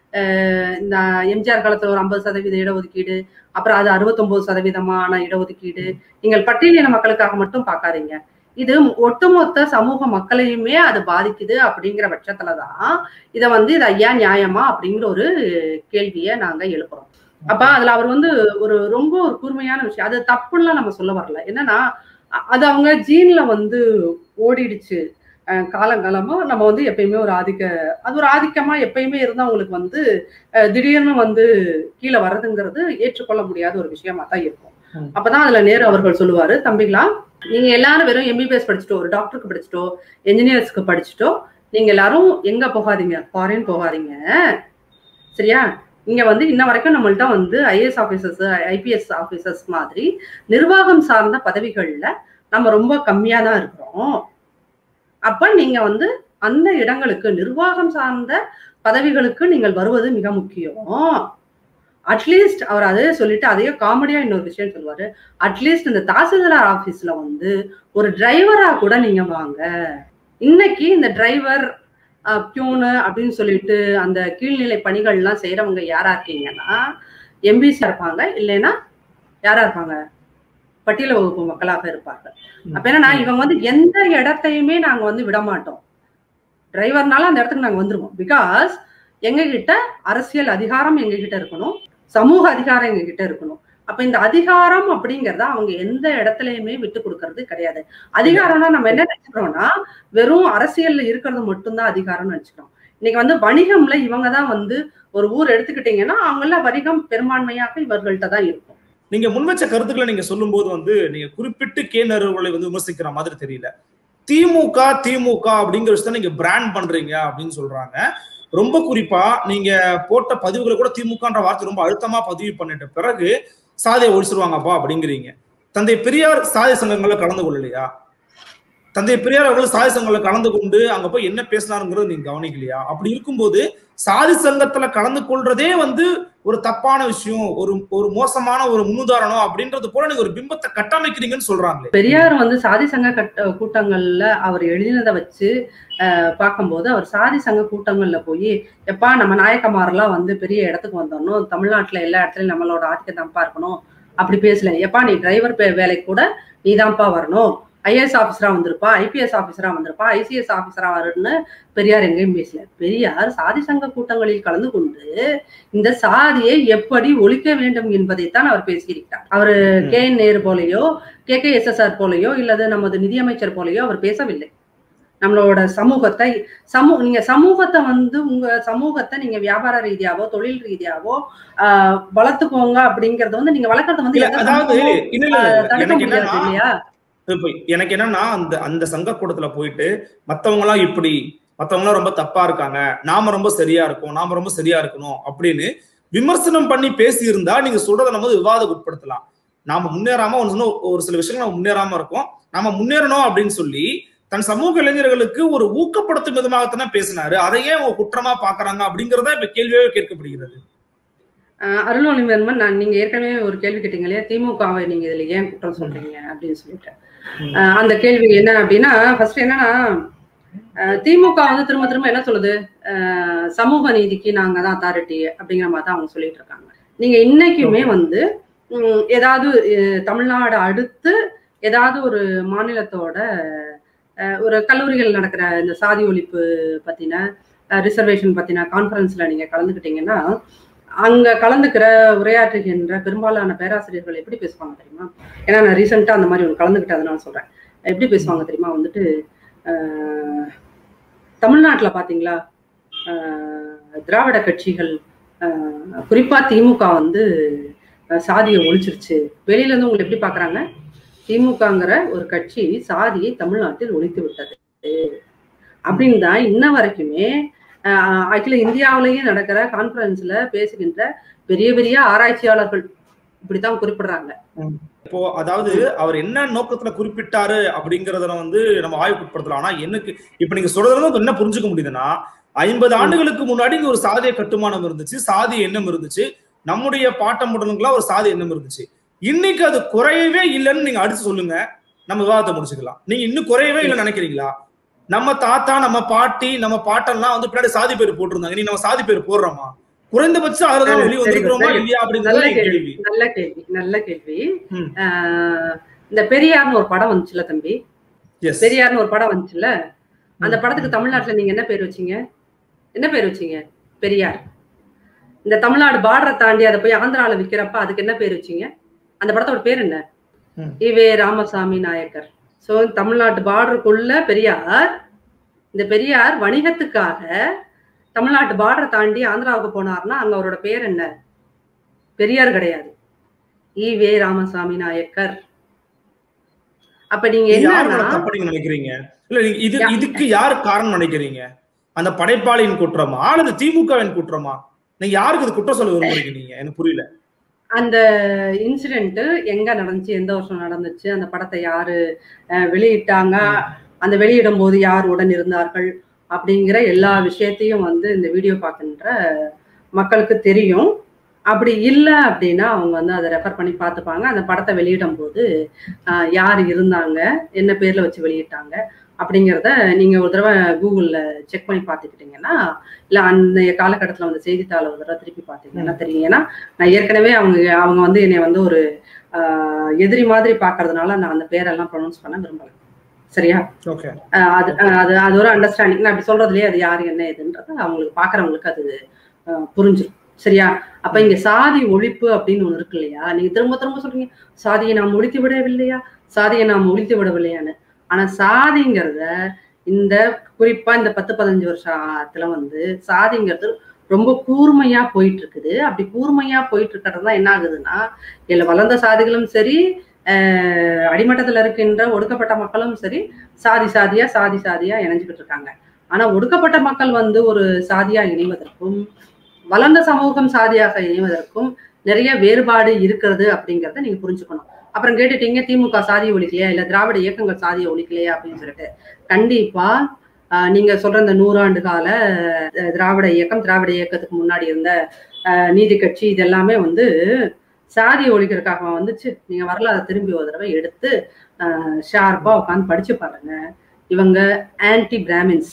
அஹ், இந்த எம்ஜிஆர் காலத்துல ஒரு ஐம்பது சதவீத இடஒதுக்கீடு அப்புறம் அது அறுபத்தொன்பது சதவீதமான இடஒதுக்கீடு நீங்கள் பட்டியலின மக்களுக்காக மட்டும் பார்க்காதீங்க இது ஒட்டுமொத்த சமூக மக்களையுமே அது பாதிக்குது அப்படிங்கிற பட்சத்துலதான் இத வந்து இது ஐயா நியாயமா அப்படிங்கிற ஒரு கேள்வியை நாங்க எழுப்புறோம் அப்ப அதுல அவர் வந்து ஒரு ரொம்ப ஒரு கூர்மையான விஷயம் அது தப்புலாம் நம்ம சொல்ல வரல என்னன்னா அ- அது அவங்க ஜீன்ல வந்து ஓடிடுச்சு அஹ் காலங்காலமா நம்ம வந்து எப்பயுமே ஒரு ஆதிக்க அது ஒரு ஆதிக்கமா எப்பயுமே இருந்தவங்களுக்கு வந்து அஹ் திடீர்னு வந்து கீழே வர்றதுங்கிறது ஏற்றுக்கொள்ள முடியாத ஒரு விஷயமா தான் இருக்கும் ம். அப்பதான் அதுல நேரு அவர்கள் சொல்லுவாரு தம்பிகளா நீங்க எல்லாரும் வெறும் எம்பிபிஎஸ் படிச்சுட்டோ ஒரு டாக்டருக்கு படிச்சுட்டோ என்ஜினியர்ஸ்க்கு படிச்சுட்டோ நீங்க எல்லாரும் எங்க போகாதீங்க ஃபாரின் போகாதீங்க சரியா இங்க வந்து இன்ன வரைக்கும் நம்மள்ட்ட வந்து ஐஏஎஸ் ஆபீசர்ஸ் ஐபிஎஸ் ஆபீசர்ஸ் மாதிரி நிர்வாகம் சார்ந்த பதவிகள்ல நம்ம ரொம்ப கம்மியா தான் இருக்கிறோம் அப்ப நீங்க வந்து அந்த இடங்களுக்கு நிர்வாகம் சார்ந்த பதவிகளுக்கு நீங்கள் வருவது மிக முக்கியம் அட்லீஸ்ட் அவர் அதே சொல்லிட்டு அதையே காமெடியா இன்னொரு விஷயம் சொல்லுவாரு அட்லீஸ்ட் இந்த தாசில்தார் ஆபீஸ்ல வந்து ஒரு டிரைவரா கூட நீங்க வாங்க இன்னைக்கு இந்த டிரைவர் பியூனு அப்படின்னு சொல்லிட்டு அந்த கீழ்நிலை பணிகள்லாம் செய்யறவங்க யாரா இருக்கீங்கன்னா எம்பிசியா இருப்பாங்க இல்லைன்னா யாரா இருப்பாங்க பட்டியல வகுப்பு மக்களாக இருப்பாங்க அப்ப என்னன்னா இவங்க வந்து எந்த இடத்தையுமே நாங்க வந்து விட மாட்டோம் டிரைவர்னால அந்த இடத்துக்கு நாங்க வந்துருவோம் பிகாஸ் எங்க கிட்ட அரசியல் அதிகாரம் எங்க கிட்ட இருக்கணும் சமூக அதிகாரம் எங்க கிட்ட இருக்கணும் அப்ப இந்த அதிகாரம் அப்படிங்கறத அவங்க எந்த இடத்துலயுமே விட்டு கொடுக்கறது கிடையாது அதிகாரம்னா நம்ம என்ன நினைச்சுக்கிறோம்னா வெறும் அரசியல்ல இருக்கிறது மட்டும்தான் அதிகாரம்னு நினைச்சுக்கிறோம் இன்னைக்கு வந்து வணிகம்ல இவங்க தான் வந்து ஒரு ஊர் எடுத்துக்கிட்டீங்கன்னா அவங்கள வணிகம் பெரும்பான்மையாக இவர்கள்ட்ட தான் இருக்கும் நீங்க முன்வச்ச கருத்துக்களை நீங்க சொல்லும் போது வந்து நீங்க குறிப்பிட்டு கே நறுவர்களை வந்து விமர்சிக்கிற மாதிரி தெரியல திமுக திமுக அப்படிங்கிற விஷயத்த நீங்க பிராண்ட் பண்றீங்க அப்படின்னு சொல்றாங்க ரொம்ப குறிப்பா நீங்க போட்ட பதிவுகளை கூட திமுகன்ற வார்த்தை ரொம்ப அழுத்தமா பதிவு பண்ணிட்ட பிறகு சாதியை ஒழிச்சிருவாங்கப்பா அப்படிங்கிறீங்க தந்தை பெரியார் சாதி சங்கங்கள்ல கலந்து கொள்ளலையா தந்தை பெரியார் அவர்கள் சாதி சங்கங்கள்ல கலந்து கொண்டு அங்க போய் என்ன பேசினாருங்கிறது நீங்க கவனிக்கலையா அப்படி இருக்கும்போது சாதி சங்கத்துல கலந்து கொள்றதே வந்து ஒரு தப்பான விஷயம் ஒரு ஒரு மோசமான ஒரு முன்னுதாரணம் அப்படின்றது போல நீங்க ஒரு பிம்பத்தை கட்டமைக்கிறீங்கன்னு சொல்றாங்களே பெரியார் வந்து சாதி சங்க கட்ட கூட்டங்கள்ல அவர் எழுதினதை வச்சு பார்க்கும்போது அவர் சாதி சங்க கூட்டங்கள்ல போய் எப்பா நம்ம நாயக்கமாரெல்லாம் வந்து பெரிய இடத்துக்கு வந்தோம்னு தமிழ்நாட்டுல எல்லா இடத்துலயும் நம்மளோட ஆட்சிக்கு தான்ப்பா இருக்கணும் அப்படி பேசல எப்பா நீ டிரைவர் வேலைக்கு கூட நீ தான்ப்பா வரணும் ஐஏஎஸ் ஆஃபீஸரா வந்திருப்பா ஐபிஎஸ் ஆஃபீஸரா வந்திருப்பா ஐசிஎஸ் ஆஃபீஸரா வருன்னு பெரியார் எங்கேயும் பேசல பெரியார் சாதி சங்க கூட்டங்களில் கலந்து கொண்டு இந்த சாதியை எப்படி ஒழிக்க வேண்டும் என்பதைத்தான் அவர் பேசியிருக்கிறார் அவர் கே என் நேரு போலயோ K K S S R போலயோ இல்லது நமது நிதியமைச்சர் போலயோ அவர் பேசவில்லை நம்மளோட சமூகத்தை சமூ நீங்க சமூகத்தை வந்து உங்க சமூகத்தை நீங்க வியாபார ரீதியாவோ தொழில் ரீதியாவோ ஆஹ் வளர்த்துக்கோங்க அப்படிங்கறத வந்து நீங்க வளர்க்கறது வந்து அதாவது தடுக்க முடியாது இல்லையா எனக்கு என்னன்னா அந்த அந்த சங்க கூடத்துல போயிட்டு மத்தவங்க எல்லாம் இப்படி மத்தவங்க எல்லாம் ரொம்ப தப்பா இருக்காங்க நாம ரொம்ப சரியா இருக்கோம் நாம ரொம்ப சரியா இருக்கணும் அப்படின்னு விமர்சனம் பண்ணி பேசி இருந்தா நீங்க சொல்றதை நம்ம விவாதம் உட்படுத்தலாம் நாம முன்னேறாம ஒரு சில விஷயங்கள் நம்ம முன்னேறாம இருக்கோம் நாம முன்னேறணும் அப்படின்னு சொல்லி தன் சமூக இளைஞர்களுக்கு ஒரு ஊக்கப்படுத்தும் விதமாகத்தானே பேசினாரு அதையே அவங்க குற்றமா பாக்குறாங்க அப்படிங்கறத இப்ப கேள்வியாவே கேட்கப்படுகிறது அருள்மொழிவர்மன் நான் நீங்க ஏற்கனவே ஒரு கேள்வி கேட்டீங்க இல்லையா திமுகவை நீங்க இதுல ஏன் குற்றம் சொல்றீங்க அப்படின்னு சொல்லிட்டு அந்த கேள்வி என்ன அப்படின்னா ஃபர்ஸ்ட் என்னன்னா திமுக வந்து திரும்ப திரும்ப என்ன சொல்லுது சமூக நீதிக்கு நாங்க தான் அத்தாரிட்டி அப்படிங்கிற மாதிரி தான் அவங்க சொல்லிட்டு இருக்காங்க நீங்க இன்னைக்குமே வந்து ஏதாவது தமிழ்நாடு அடுத்து ஏதாவது ஒரு மாநிலத்தோட ஒரு கல்லூரிகள் நடக்கிற இந்த சாதி ஒழிப்பு பத்தின ரிசர்வேஷன் பத்தின கான்பரன்ஸ்ல நீங்க கலந்துக்கிட்டீங்கன்னா அங்க கலந்துக்கிற உரையாற்றுகின்ற பெரும்பாலான பேராசிரியர்கள் எப்படி பேசுவாங்க தெரியுமா ஏன்னா நான் ரீசெண்டா அந்த மாதிரி ஒன்று கலந்துக்கிட்டு அதனால சொல்றேன் எப்படி பேசுவாங்க தெரியுமா வந்துட்டு தமிழ்நாட்டில் பார்த்தீங்களா திராவிட கட்சிகள் குறிப்பா திமுக வந்து சாதியை ஒழிச்சிருச்சு வெளியில இருந்து உங்களை எப்படி பாக்குறாங்க திமுகங்கிற ஒரு கட்சி சாதியை தமிழ்நாட்டில் ஒழித்து விட்டது அப்படின்னு தான் இன்ன வரைக்குமே அகில இந்தியாவிலேயே நடக்கிற கான்பரன்ஸ்ல பேசுகின்ற பெரிய பெரிய ஆராய்ச்சியாளர்கள் இப்படித்தான் குறிப்பிடுறாங்க இப்போ அதாவது அவர் என்ன நோக்கத்துல குறிப்பிட்டாரு அப்படிங்கறத வந்து நம்ம ஆய்வுக்குட்படுத்தலாம் ஆனா எனக்கு இப்ப நீங்க சொல்றதுல என்ன புரிஞ்சுக்க முடியுதுன்னா ஐம்பது ஆண்டுகளுக்கு முன்னாடி இங்க ஒரு சாதிய கட்டுமானம் இருந்துச்சு சாதி எண்ணம் இருந்துச்சு நம்முடைய பாட்டம் முடலுங்களா ஒரு சாதி எண்ணம் இருந்துச்சு இன்னைக்கு அது குறையவே இல்லைன்னு நீங்க அடிச்சு சொல்லுங்க நம்ம விவாதத்தை முடிச்சுக்கலாம் நீங்க இன்னும் குறையவே இல்லைன்னு நினைக்கிறீங்களா நம்ம தாத்தா நம்ம பாட்டி நம்ம பாட்டெல்லாம் வந்து பின்னாடி சாதி பேர் போட்டிருந்தாங்க நீ நம்ம சாதி பேர் போடுறோமா குறைந்தபட்சம் அதுலதான் வெளியே வந்திருக்கிறோமா இல்லையா அப்படிங்கிறது கேள்வி நல்ல கேள்வி நல்ல கேள்வி இந்த பெரியார்னு ஒரு படம் வந்துச்சுல தம்பி பெரியார்னு ஒரு படம் வந்துச்சுல அந்த படத்துக்கு தமிழ்நாட்டுல நீங்க என்ன பேர் வச்சீங்க என்ன பேர் வச்சீங்க பெரியார் இந்த தமிழ்நாடு பார்டரை தாண்டி அதை போய் ஆந்திரால விக்கிறப்ப அதுக்கு என்ன பேர் வச்சீங்க அந்த படத்தோட பேர் என்ன இவே ராமசாமி நாயக்கர் சோ தமிழ்நாட்டு பார்டருக்குள்ள பெரியார் இந்த பெரியார் வணிகத்துக்காக தமிழ்நாட்டு பார்டரை தாண்டி ஆந்திராவுக்கு போனார்னா அங்க அவரோட பேர் என்ன பெரியார் கிடையாது ஈ வே ராமசாமி நாயக்கர் அப்ப நீங்க இது யார் என்னன்னா மேல தப்பு நீங்க நினைக்கிறீங்க இல்ல நீங்க இது யா- இதுக்கு யார் காரணம் நினைக்கிறீங்க அந்த படைப்பாளியின் குற்றமா அல்லது திமுகவின் குற்றமா நீங்க யாருக்கு இது குற்றம் சொல்ல விரும்புறீங்க நீங்க எனக்கு புரியல அந்த இன்சிடென்ட் எங்க நடந்துச்சு எந்த வருஷம் நடந்துச்சு அந்த படத்தை யாரு அஹ், வெளியிட்டாங்க அந்த வெளியிடும் போது யார் உடன் இருந்தார்கள் அப்படிங்கிற எல்லா விஷயத்தையும் வந்து இந்த வீடியோ பார்க்கின்ற மக்களுக்கு தெரியும் அப்படி இல்லை அப்படின்னா அவங்க வந்து அதை ரெஃபர் பண்ணி பார்த்துப்பாங்க அந்த படத்தை வெளியிடும் போது ஆஹ், யார் இருந்தாங்க என்ன பேர்ல வச்சு வெளியிட்டாங்க அப்படிங்கிறத நீங்க ஒரு தடவை கூகுள்ல செக் பண்ணி பார்த்துக்கிட்டீங்கன்னா இல்ல அந்த காலகட்டத்தில் வந்து செய்தித்தாளை ஒரு தடவை திருப்பி பார்த்தீங்கன்னா தெரியும் ஏன்னா நான் ஏற்கனவே அவங்க அவங்க வந்து என்னை வந்து ஒரு ஆஹ், எதிரி மாதிரி பார்க்கறதுனால நான் அந்த பேரெல்லாம் ப்ரொனவுன்ஸ் பண்ண விரும்பல சரியா ஓகே ஆஹ் அது ஆஹ் அது அது ஒரு அண்டர்ஸ்டாண்டிங் நான் அப்படி சொல்றதுலயே அது யாரு என்ன ஏதுன்றது அவங்களுக்கு பாக்குறவங்களுக்கு அது ஆஹ் புரிஞ்சிடும் சரியா அப்ப இங்க சாதி ஒழிப்பு அப்படின்னு ஒண்ணு இருக்கு இல்லையா நீங்க திரும்ப திரும்ப சொல்றீங்க சாதியை நாம் ஒழித்து விடவில்லையா சாதியை நாம் ஒழித்து விடவில்லையான்னு ஆனா சாதிங்கிறத இந்த குறிப்பா இந்த பத்து பதினஞ்சு வருஷத்துல வந்து சாதிங்கிறது ரொம்ப கூர்மையா போயிட்டு இருக்குது அப்படி கூர்மையா போயிட்டு இருக்கிறது தான் என்ன ஆகுதுன்னா இதுல வளர்ந்த சாதிகளும் சரி ஆஹ் அடிமட்டத்துல இருக்கின்ற ஒடுக்கப்பட்ட மக்களும் சரி சாதி சாதியா சாதி சாதியா இணைஞ்சுக்கிட்டு இருக்காங்க ஆனா ஒடுக்கப்பட்ட மக்கள் வந்து ஒரு சாதியா இணைவதற்கும் வளர்ந்த சமூகம் சாதியாக இணைவதற்கும் நிறைய வேறுபாடு இருக்கிறது அப்படிங்கறத நீங்க புரிஞ்சுக்கணும் அப்புறம் கேட்டுட்டீங்க திமுக சாதி ஒழிக்கலையா இல்ல திராவிட இயக்கங்கள் சாதியை ஒழிக்கலையா அப்படின்னு சொல்லிட்டு கண்டிப்பா ஆஹ் நீங்க சொல்ற இந்த நூறாண்டு கால அஹ், திராவிட இயக்கம் திராவிட இயக்கத்துக்கு முன்னாடி இருந்த ஆஹ், நீதி கட்சி இது எல்லாமே வந்து சாதியை ஒழிக்கிறதுக்காக வந்துச்சு நீங்க வரலாறு திரும்பி ஒரு தடவை எடுத்து ஷார்ப்பா உட்காந்து படிச்சு பாருங்க இவங்க ஆன்டி பிராமின்ஸ்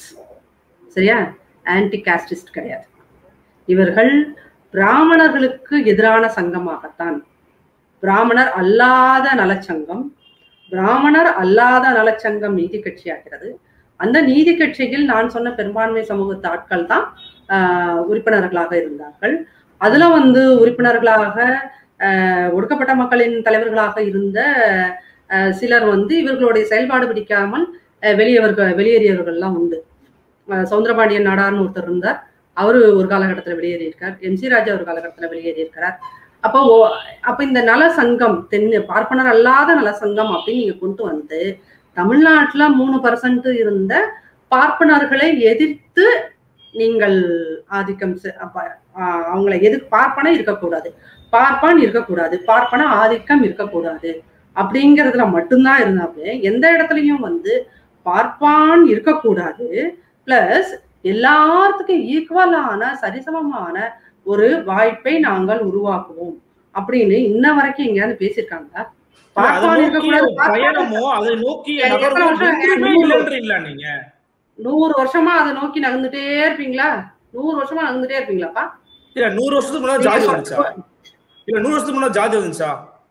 சரியா ஆன்டி காஸ்டிஸ்ட் கிடையாது இவர்கள் பிராமணர்களுக்கு எதிரான சங்கமாகத்தான் பிராமணர் அல்லாத நலச்சங்கம் பிராமணர் அல்லாத நலச்சங்கம் நீதி கட்சி ஆகிறது அந்த நீதி கட்சியில் நான் சொன்ன பெரும்பான்மை சமூகத்து ஆட்கள் தான் ஆஹ், உறுப்பினர்களாக இருந்தார்கள் அதுல வந்து உறுப்பினர்களாக ஆஹ், ஒடுக்கப்பட்ட மக்களின் தலைவர்களாக இருந்த ஆஹ், சிலர் வந்து இவர்களுடைய செயல்பாடு பிடிக்காமல் ஆஹ், வெளியவர்கள் வெளியேறியவர்கள்லாம் உண்டு ஆஹ், சவுந்தரபாண்டியன் நாடார்னு ஒருத்தர் இருந்தார் அவரு ஒரு காலகட்டத்தில் வெளியேறியிருக்கார் எம் சி ராஜா ஒரு காலகட்டத்தில் வெளியேறியிருக்கிறார் அப்போ ஓ- அப்ப இந்த நல சங்கம் தென் பார்ப்பனர் அல்லாத நல சங்கம் அப்படின்னு நீங்க கொண்டு வந்து தமிழ்நாட்டுல மூணு பர்சன்ட் இருந்த பார்ப்பனர்களை எதிர்த்து நீங்கள் ஆதிக்கம் செ- அப்ப, ஆஹ், அவங்களை எதிர் பார்ப்பன இருக்கக்கூடாது பார்ப்பான் இருக்கக்கூடாது பார்ப்பன ஆதிக்கம் இருக்கக்கூடாது அப்படிங்கிறதுல மட்டும்தான் இருந்தாவே எந்த இடத்துலயும் வந்து பார்ப்பான் இருக்கக்கூடாது பிளஸ் எல்லாத்துக்கும் ஈக்குவலான சரிசமமான ஒரு வாய்ப்பை நாங்கள் உருவாக்குவோம் அப்படின்னு இன்ன வரைக்கும் எங்கேயாவது பேசியிருக்காங்க அதை பார்ப்பான் நோக்கிய இருக்கக்கூடாது பார்ப்பான் பயணமோ அதை நோக்கிய எத்தனை நகர்வோ வருஷம் எதுவுமே நூறு- இல்லைன்றீங்களா நீங்க நூறு வருஷமா அதை நோக்கி நகர்ந்துட்டே இருப்பீங்களா நூறு வருஷமா நகர்ந்துட்டே இருப்பீங்களாப்பா இல்ல நூறு வருஷத்துக்கு முன்னாடி ஜாதி வந்துச்சா இல்ல நூறு வருஷத்துக்கு முன்னாடி ஜாதி வந்துச்சா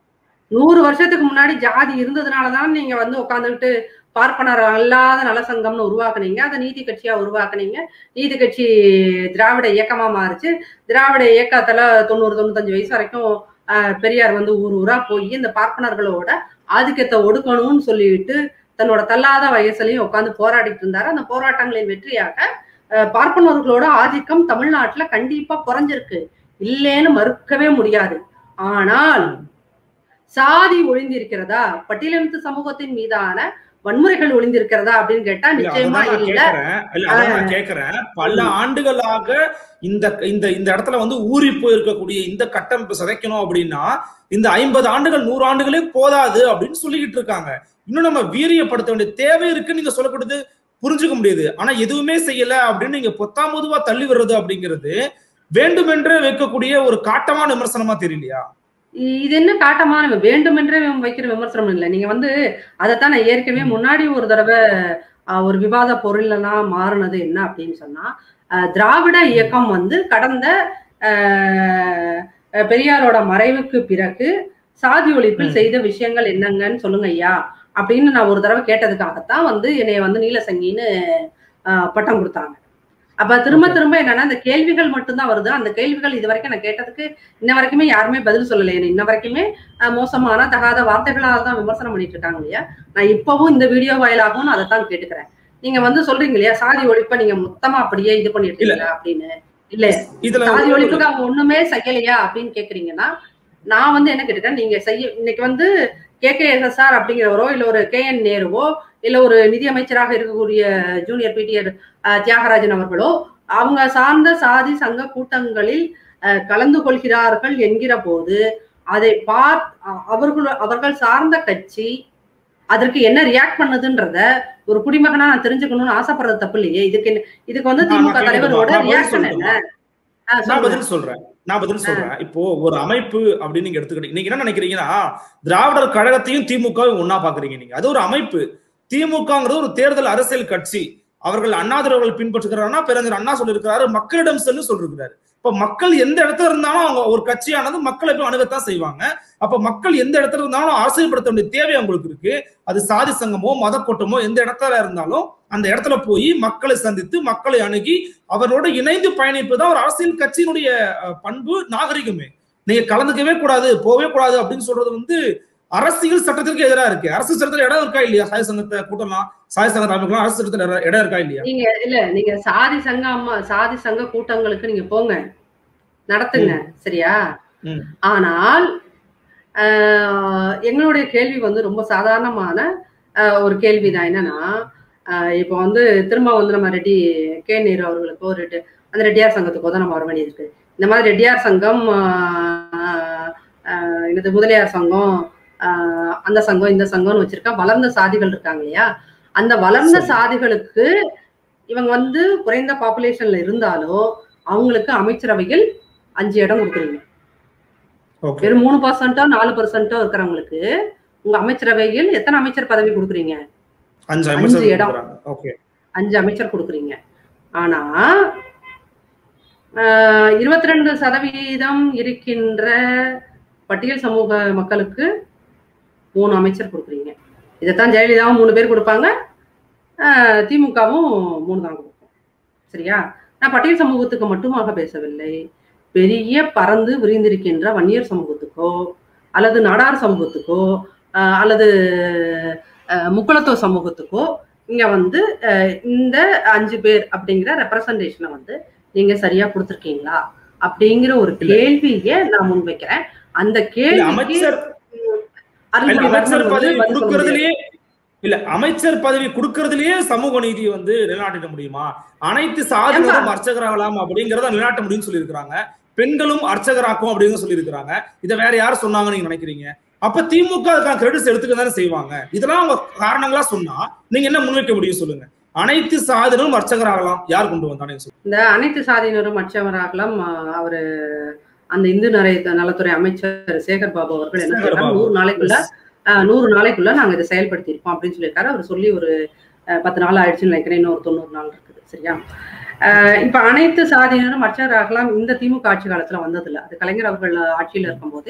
நூறு வருஷத்துக்கு முன்னாடி ஜாதி இருந்ததுனாலதான் நீங்க வந்து உட்காந்துக்கிட்டு பார்ப்பனர் அல்லாத நலசங்கம்னு உருவாக்குனீங்க அதை நீதி கட்சியா உருவாக்குனீங்க நீதி கட்சி திராவிட இயக்கமா மாறுச்சு திராவிட இயக்கத்துல தொண்ணூறு தொண்ணூத்தஞ்சு வயசு வரைக்கும் ஆஹ், பெரியார் வந்து ஊர் ஊரா போய் இந்த பார்ப்பனர்களோட ஆதிக்கத்தை ஒடுக்கணும்னு சொல்லிட்டு தன்னோட தள்ளாத வயசுலயும் உட்காந்து போராடிட்டு இருந்தாரு அந்த போராட்டங்களின் வெற்றியாக ஆஹ், பார்ப்பனர்களோட ஆதிக்கம் தமிழ்நாட்டுல கண்டிப்பா குறைஞ்சிருக்கு இல்லேன்னு மறுக்கவே முடியாது ஆனால் சாதி ஒளிந்திருக்கிறதா பட்டியலமைத்து சமூகத்தின் மீதான வன்முறைகள் ஒளிந்திருக்கிறதா அப்படின்னு கேட்டா இல்ல, நிச்சயமா அதான் நான் இல்ல கேக்குறேன். இல்ல, அதான் நான் கேக்குறேன். பல ஆண்டுகளாக இந்த இந்த இந்த இடத்துல வந்து ஊறி போயிருக்கக்கூடிய இந்த கட்டமைப்பு சிதைக்கணும் அப்படின்னா இந்த ஐம்பது ஆண்டுகள் நூறு ஆண்டுகளே போதாது அப்படின்னு சொல்லிக்கிட்டு இருக்காங்க இன்னும் நம்ம வீரியப்படுத்த வேண்டிய தேவை இருக்குன்னு நீங்க சொல்லக்கூடியது புரிஞ்சுக்க முடியுது ஆனா எதுவுமே செய்யல அப்படின்னு நீங்க பொத்தாம் பொதுவா தள்ளி விடுறது அப்படிங்கிறது வேண்டுமென்றே வைக்கக்கூடிய ஒரு காட்டமான விமர்சனமா தெரியலையா இது என்ன காட்டமான வேண்டுமென்றே வைக்கிற விமர்சனம் இல்லை நீங்க வந்து அதைத்தான் நான் ஏற்கனவே முன்னாடி ஒரு தடவை ஆஹ், ஒரு விவாத பொருளெல்லாம் மாறுனது என்ன அப்படின்னு சொன்னா ஆஹ், திராவிட இயக்கம் வந்து கடந்த ஆஹ், பெரியாரோட மறைவுக்கு பிறகு சாதி ஒழிப்பில் ம். செய்த விஷயங்கள் என்னங்கன்னு சொல்லுங்க ஐயா அப்படின்னு நான் ஒரு தடவை கேட்டதுக்காகத்தான் வந்து என்னைய வந்து நீலசங்கின்னு ஆஹ், பட்டம் கொடுத்தாங்க அப்ப திரும்ப Okay. திரும்ப என்னன்னா அந்த கேள்விகள் மட்டும்தான் வருது அந்த கேள்விகள் இது வரைக்கும் நான் கேட்டதுக்கு இன்ன வரைக்குமே யாருமே பதில் சொல்லலை என்னை இன்ன வரைக்குமே அஹ், மோசமான தகாத வார்த்தைகளால் தான் விமர்சனம் பண்ணிட்டு இருக்காங்க இல்லையா நான் இப்பவும் இந்த வீடியோ வாயிலாகவும் நான் அதைத்தான் கேட்டுக்கிறேன் நீங்க வந்து சொல்றீங்க இல்லையா சாதி ஒழிப்பை நீங்க மொத்தமா அப்படியே இது பண்ணிட்டு இருக்கீங்களா அப்படின்னு இல்ல இதுல சாதி ஒரு- ஒழிப்புக்கு அவங்க ஒண்ணுமே செய்யலையா அப்படின்னு கேக்குறீங்கன்னா நான் வந்து என்ன கேட்டுக்கிறேன் நீங்க செய்ய இன்னைக்கு வந்து K K S S R அப்படிங்கிறவரோ இல்ல ஒரு கே என் நேருவோ இல்ல ஒரு நிதியமைச்சராக இருக்கக்கூடிய ஜூனியர் பிடிஆர் தியாகராஜன் அவர்களோ அவங்க சார்ந்த சாதி சங்க கூட்டங்களில் அஹ், கலந்து கொள்கிறார்கள் என்கிற போது அதை பார் அ- அவர்கள் அவர்கள் சார்ந்த கட்சி அதற்கு என்ன ரியாக்ட் பண்ணுதுன்றத ஒரு குடிமகனா நான் தெரிஞ்சுக்கணும்னு ஆசைப்படுறது தப்பு இல்லையே இதுக்கு என்ன- இதுக்கு வந்து நான் திமுக நான் தலைவரோட நான் பதில் ரியாக்ஷன் என்ன சொல்லட்டுமா? ஆ, நான் சொல்லுங்க. பதில் சொல்றேன் நான் பதில் சொல்றேன் இப்போ ஒரு அமைப்பு அப்படின்னு நீங்க எடுத்துக்கிட்டீங்க நீங்க என்ன நினைக்கிறீங்கன்னா திராவிடர் கழகத்தையும் திமுகவும் ஒன்னா பாக்குறீங்க நீங்க அது ஒரு அமைப்பு திமுகங்கிறது ஒரு தேர்தல் அரசியல் கட்சி அவர்கள் அண்ணாதிரவர்கள் பின்பற்றுகிறாருன்னா பேரறிஞர் அண்ணா சொல்லியிருக்கிறாரு மக்களிடம் சென்று சொல்லிருக்கிறாரு இப்ப மக்கள் எந்த இடத்துல இருந்தாலும் அவங்க ஒரு கட்சியானது மக்களை போய் அணுகத்தான் செய்வாங்க அப்ப மக்கள் எந்த இடத்துல இருந்தாலும் அரசியல்படுத்த வேண்டிய தேவை அவங்களுக்கு இருக்கு அது சாதி சங்கமோ மத கூட்டமோ எந்த இடத்துல இருந்தாலும் அந்த இடத்துல போய் மக்களை சந்தித்து மக்களை அணுகி அவரோட இணைந்து பயணிப்பு தான் ஒரு அரசியல் கட்சியினுடைய அஹ், பண்பு நாகரிகமே நீங்க கலந்துக்கவே கூடாது போகவே கூடாது அப்படின்னு சொல்றது வந்து அரசியல் சட்டத்திற்கு எதிராக இருக்கு அரசு சட்டத்துல இடம் இருக்கா இல்லையா சாய் சங்கத்தை கூட்டலாம் சாய் சங்கத்தை அமைக்கலாம் அரசு சட்டத்துல இடம் இடம் இருக்கா இல்லையா நீங்க இல்ல நீங்க சாதி சங்க அம்மா சாதி சங்க கூட்டங்களுக்கு நீங்க போங்க நடத்துங்க சரியா ம். ஆனால் ஆஹ், எங்களுடைய கேள்வி வந்து ரொம்ப சாதாரணமான ஆஹ், ஒரு கேள்விதான் என்னன்னா ஆஹ், இப்போ வந்து திரும்ப வந்து நம்ம ரெட்டி கே நேரு அவர்களுக்கோ ரெட்டி அந்த ரெட்டியார் சங்கத்துக்கோ தான் நம்ம வர வேண்டியது இருக்கு இந்த மாதிரி ரெட்டியார் சங்கம் ஆஹ், ஆஹ், என்னது முதலியார் சங்கம் ஆஹ், அந்த சங்கம் இந்த சங்கம்னு வச்சிருக்கா வளர்ந்த சாதிகள் இருக்காங்க இல்லையா அந்த வளர்ந்த சரி. சாதிகளுக்கு இவங்க வந்து குறைந்த பாப்புலேஷன்ல இருந்தாலும் அவங்களுக்கு அமைச்சரவையில் அஞ்சு இடம் கொடுக்குறீங்க ஓகே வெறும் மூணு பர்சன்டோ நாலு பர்சன்டோ இருக்கிறவங்களுக்கு உங்க அமைச்சரவையில் எத்தனை அமைச்சர் பதவி கொடுக்குறீங்க அஞ்சு அஞ்சு அமைச்சர் இடம். கொடுக்குறாங்க. ஓகே அஞ்சு அமைச்சர் கொடுக்குறீங்க ஆனா இருபத்தி ரெண்டு சதவீதம் இருக்கின்ற பட்டியல் சமூக மக்களுக்கு மூணு அமைச்சர் கொடுக்குறீங்க இதைத்தான் ஜெயலலிதாவும் மூணு பேர் கொடுப்பாங்க ஆஹ் திமுகவும் மூணு தான் கொடுக்கும் சரியா நான் பட்டியல் சமூகத்துக்கு மட்டுமாக பேசவில்லை பெரிய பறந்து விரிந்திருக்கின்ற வன்னியர் சமூகத்துக்கோ அல்லது நாடார் சமூகத்துக்கோ ஆஹ் அல்லது ஆஹ் முக்குளத்தோர் சமூகத்துக்கோ இங்க வந்து ஆஹ் இந்த அஞ்சு பேர் அப்படிங்கிற ரெப்ரசன்டேஷனை வந்து நீங்க சரியா கொடுத்துருக்கீங்களா அப்படிங்கிற ஒரு இல்ல. கேள்வியை நான் முன்வைக்கிறேன் அந்த இல்ல, கேள்விக்கு அமைச்சர் அருள்மொழி இல்ல, அமைச்சர் வர்மன் வந்து பதவி பதில் சொல்ல முடியாது. கொடுக்கறதுலயே இல்ல அமைச்சர் பதவி கொடுக்கறதுலயே சமூக நீதியை வந்து நிலைநாட்டிட முடியுமா அனைத்து சாதிகளும் அர்ச்சகராகலாம் அப்படிங்கறத நிலைநாட்ட முடியும்னு சொல்லியிருக்கிறாங்க பெண்களும் அர்ச்சகராக்கும் அப்படின்னு சொல்லியிருக்கிறாங்க இதை வேற யார் சொன்னாங்கன்னு நீங்க நினைக்கிறீங்க அப்ப திமுக அதுக்கான கிரெடிட்ஸ் எடுத்துக்க தானே செய்வாங்க இதெல்லாம் அவங்க காரணங்களா சொன்னா நீங்க என்ன முன்வைக்க முடியும் சொல்லுங்க அனைத்து சாதிகளும் அர்ச்சகராகலாம் யார் கொண்டு வந்தானே சொல்லுங்க இந்த அனைத்து சாதியினரும் மற்றவராகலாம் ஆஹ் அவரு அந்த இந்து நரை நலத்துறை அமைச்சர் சேகர் பாபு அவர்கள் என்ன சேகர் சொல்றாரு பாபு. நூறு நாளைக்குள்ள ஆஹ் நூறு நாளைக்குள்ள நாங்க இதை செயல்படுத்தியிருப்போம் அப்படின்னு சொல்லியிருக்காரு அவர் சொல்லி ஒரு ஆஹ் பத்து நாள் ஆயிடுச்சுன்னு நினைக்கிறேன் இன்னும் ஒரு தொண்ணூறு நாள் இருக்குது சரியா ஆஹ் இப்ப அனைத்து சாதியினரும் மற்றவராகலாம் இந்த திமுக ஆட்சி காலத்துல வந்ததில்ல அது கலைஞர் அவர்கள் ஆட்சியில இருக்கும்போது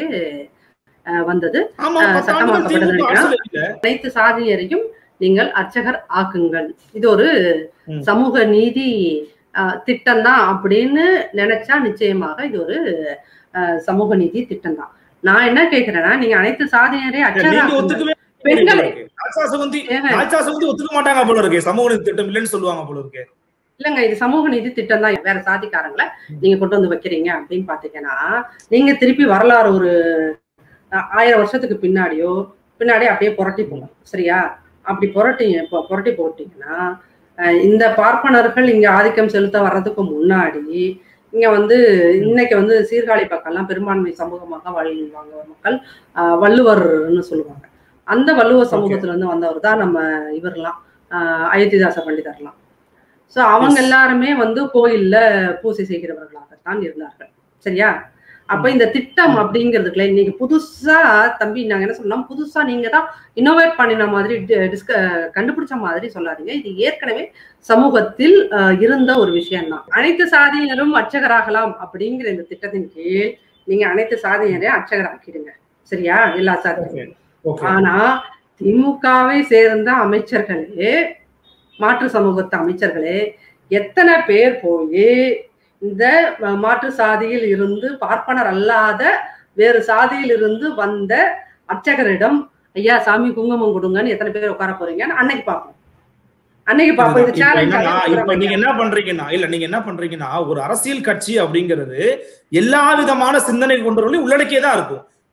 ஆஹ் வந்தது ஆமா அஹ் பத்து ஆண்டுகள் சட்டமாக்கப்பட்டது திமுக நினைக்கிறேன். ஆட்சியில இல்ல. அனைத்து சாதியரையும் நீங்கள் அர்ச்சகர் ஆக்குங்கள் இது ஒரு ம். சமூக நீதி திட்டம் தான் அப்படின்னு நினைச்சா நிச்சயமாக இது ஒரு அஹ், சமூக நீதி திட்டம் தான் நான் என்ன கேக்குறேன்னா நீங்க அனைத்து சாதியினரையும் இல்ல, நீங்க அர்ச்சகர் ஒத்துக்கவே பெண்கள் போல இருக்கு. ஆச்சா சுகந்தி ஏங்க, ஆச்சா சுகந்தி ஒத்துக்க மாட்டாங்க போல இருக்கு சமூக நீதி திட்டம் இல்லைன்னு சொல்லுவாங்க போல இருக்கு இல்லங்க இது சமூக நீதி திட்டம் தான் வேற சாதிக்காரங்களை நீங்க கொண்டு வந்து வைக்கிறீங்க அப்படின்னு பாத்தீங்கன்னா நீங்க திருப்பி வரலாறு ஒரு அஹ், ஆயிரம் வருஷத்துக்கு பின்னாடியோ பின்னாடியே அப்படியே புரட்டி போகணும் சரியா அப்படி புரட்டிங்க இப்போ புரட்டி போட்டீங்கன்னா அஹ், இந்த பார்ப்பனர்கள் இங்க ஆதிக்கம் செலுத்த வர்றதுக்கு முன்னாடி இங்க வந்து இன்னைக்கு வந்து சீர்காழி பக்கம்லாம் பெரும்பான்மை சமூகமாக வாழ்வாங்க மக்கள் அஹ், வள்ளுவர்னு சொல்லுவாங்க அந்த வள்ளுவர் சமூகத்துல இருந்து வந்தவர் தான் நம்ம இவர்லாம் அஹ், அயோத்திதாச பண்டிதர்லாம் சோ அவங்க Yes. எல்லாருமே வந்து கோயில்ல பூஜை செய்கிறவர்களாகத்தான் இருந்தார்கள் சரியா அப்ப இந்த திட்டம் அப்படிங்கிறதுக்குள்ள இன்னைக்கு புதுசா தம்பி நாங்க என்ன சொல்லலாம் புதுசா நீங்க தான் இன்னோவேட் பண்ணின மாதிரி டி- டிஸ்க கண்டுபிடிச்ச மாதிரி சொல்லாதீங்க இது ஏற்கனவே சமூகத்தில் அஹ், இருந்த ஒரு விஷயம் தான் அனைத்து சாதியினரும் அர்ச்சகராகலாம் அப்படிங்கிற இந்த திட்டத்தின் கீழ் நீங்க அனைத்து சாதியினரையும் அர்ச்சகராக்கிடுங்க சரியா எல்லா சாதியும் ஓகே ஆனா திமுகவை சேர்ந்த அமைச்சர்களே மாற்று சமூகத்து அமைச்சர்களே எத்தனை பேர் போய் இந்த ம- மாற்று சாதியில் இருந்து பார்ப்பனர் அல்லாத வேறு சாதியில் இருந்து வந்த அர்ச்சகரிடம் ஐயா சாமி குங்குமம் கொடுங்கன்னு எத்தனை பேர் உட்கார போறீங்கன்னு அன்னைக்கு பார்ப்போம் அன்னைக்கு பார்ப்போம் இது இப்ப என்னன்னா, இப்ப சேலஞ்ச் நீங்க என்ன பண்றீங்கன்னா இல்ல நீங்க என்ன பண்றீங்கன்னா ஒரு அரசியல் கட்சி அப்படிங்கிறது எல்லா விதமான சிந்தனை கொண்டவர்களையும் உள்ளடக்கியே தான் இருக்கும்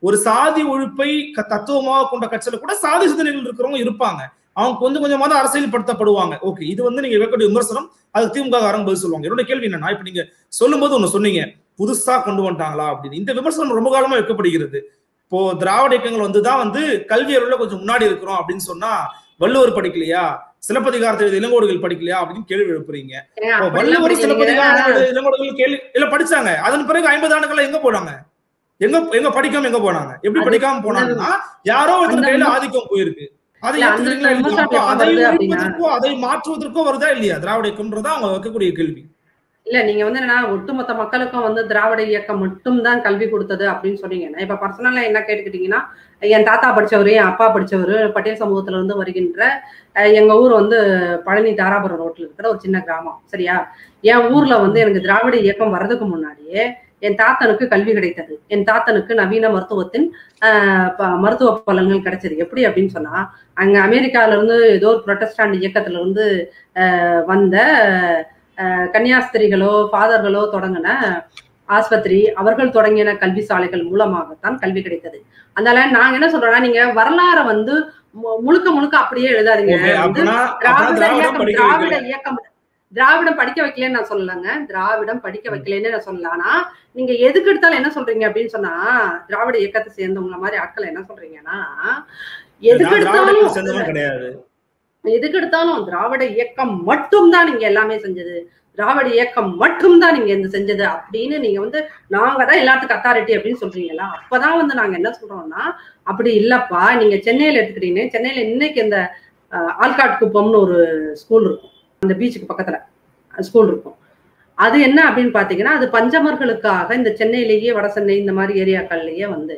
ஒரு சாதி ஒழிப்பை க- தத்துவமாக கொண்ட கட்சியில கூட சாதி சிந்தனைகள் இருக்கிறவங்க இருப்பாங்க அவங்க கொஞ்சம் கொஞ்சமா தான் அரசியல்படுத்தப்படுவாங்க ஓகே இது வந்து நீங்க வைக்கக்கூடிய விமர்சனம் அதுக்கு திமுக காரங்க பதில் சொல்லுவாங்க என்னோட கேள்வி என்னன்னா இப்ப நீங்க சொல்லும்போது ஒண்ணு சொன்னீங்க புதுசா கொண்டு வந்துட்டாங்களா அப்படின்னு இந்த விமர்சனம் ரொம்ப காலமா வைக்கப்படுகிறது இப்போ திராவிட இயக்கங்கள் வந்துதான் வந்து கல்வி அறிவுல கொஞ்சம் முன்னாடி இருக்கிறோம் அப்படின்னு சொன்னா வள்ளுவர் படிக்கலையா சிலப்பதிகாரத்தை எழுதிய இளங்கோடுகள் படிக்கலையா அப்படின்னு கேள்வி எழுப்புறீங்க ஏங்க, இப்போ அப்படிலாம் வள்ளுவர் படிக்கிறீங்க. சிலப்பதிகாரம் எழுதிய இளங்கோடுகள் கேள்வி இல்ல படிச்சாங்க அதன் பிறகு ஐம்பது ஆண்டுகள் எங்க போனாங்க எங்க எங்க படிக்காம எங்க போனாங்க எப்படி அது- படிக்காம போனாங்கன்னா யாரோ ஒருத்தர் அந்த கையில ஆதிக்கம் போயிருக்கு அதை இல்ல, அந்த ஏத்துக்கிறீங்களா இல்லையா? விமர்சனம் அப்போ எப்ப அதை வருது அப்படின்னா? ஒழிப்பதற்கோ அதை மாற்றுவதற்கோ வருதா இல்லையா திராவிட இயக்கம்ன்றதா அவங்க வைக்கக்கூடிய கேள்வி இல்ல நீங்க வந்து என்னன்னா ஒட்டுமொத்த மக்களுக்கும் வந்து திராவிட இயக்கம் மட்டும்தான் கல்வி கொடுத்தது அப்படின்னு சொன்னீங்கன்னா இப்ப பர்சனலா என்ன கேட்டுக்கிட்டீங்கன்னா என் தாத்தா படிச்சவரு என் அப்பா படிச்சவரு பட்டியல் சமூகத்துல இருந்து வருகின்ற அஹ், எங்க ஊர் வந்து பழனி தாராபுரம் ரோட்ல இருக்கிற ஒரு சின்ன கிராமம் சரியா என் ஊர்ல வந்து எனக்கு திராவிட இயக்கம் வர்றதுக்கு முன்னாடியே என் தாத்தனுக்கு கல்வி கிடைத்தது என் தாத்தனுக்கு நவீன மருத்துவத்தின் ஆஹ், ப- மருத்துவ பலன்கள் கிடைச்சது எப்படி அப்படின்னு சொன்னா அங்க அமெரிக்கால இருந்து ஏதோ ஒரு புரொட்டஸ்டாண்ட் இயக்கத்துல இருந்து ஆஹ், வந்த ஆஹ், கன்னியாஸ்திரிகளோ ஃபாதர்களோ தொடங்கின ஆஸ்பத்திரி அவர்கள் தொடங்கின கல்வி சாலைகள் மூலமாகத்தான் கல்வி கிடைத்தது அதனால நாங்க என்ன சொல்றோம்னா நீங்க வரலாறை வந்து மு- முழுக்க முழுக்க அப்படியே எழுதாதீங்க ஓகே வந்து அப்படின்னா அப்படின்னா திராவிட திராவிடம் இயக்கம் படிக்க திராவிட வைக்கல இயக்கம் திராவிடம் படிக்க வைக்கலன்னு நான் சொல்லலங்க திராவிடம் படிக்க வைக்கலன்னு நான் சொல்லல ஆனா நீங்க எதுக்கு எடுத்தாலும் என்ன சொல்றீங்க அப்படின்னு சொன்னா திராவிட இயக்கத்தை சேர்ந்தவங்கள மாதிரி ஆட்கள் என்ன சொல்றீங்கன்னா எதுக்கு நான் திராவிட எடுத்தாலும் இயக்கத்தை சேர்ந்தவன் கிடையாது எதுக்கு எடுத்தாலும் திராவிட இயக்கம் மட்டும்தான் நீங்க எல்லாமே செஞ்சது திராவிட இயக்கம் மட்டும்தான் நீங்க இந்த செஞ்சது அப்படின்னு நீங்க வந்து நாங்க தான் எல்லாத்துக்கும் அத்தாரிட்டி அப்படின்னு சொல்றீங்களா அப்பதான் வந்து நாங்க என்ன சொல்றோம்னா அப்படி இல்லப்பா நீங்க சென்னையில எடுத்துக்கிட்டீங்க சென்னையில இன்னைக்கு இந்த அஹ், ஆல்காட் குப்பம்னு ஒரு ஸ்கூல் இருக்கும் அந்த பீச்சுக்கு பக்கத்துல ஸ்கூல் இருக்கும் அது என்ன அப்படின்னு பாத்தீங்கன்னா அது பஞ்சமர்களுக்காக இந்த சென்னையிலேயே வட சென்னை இந்த மாதிரி ஏரியாக்கள்லயே வந்து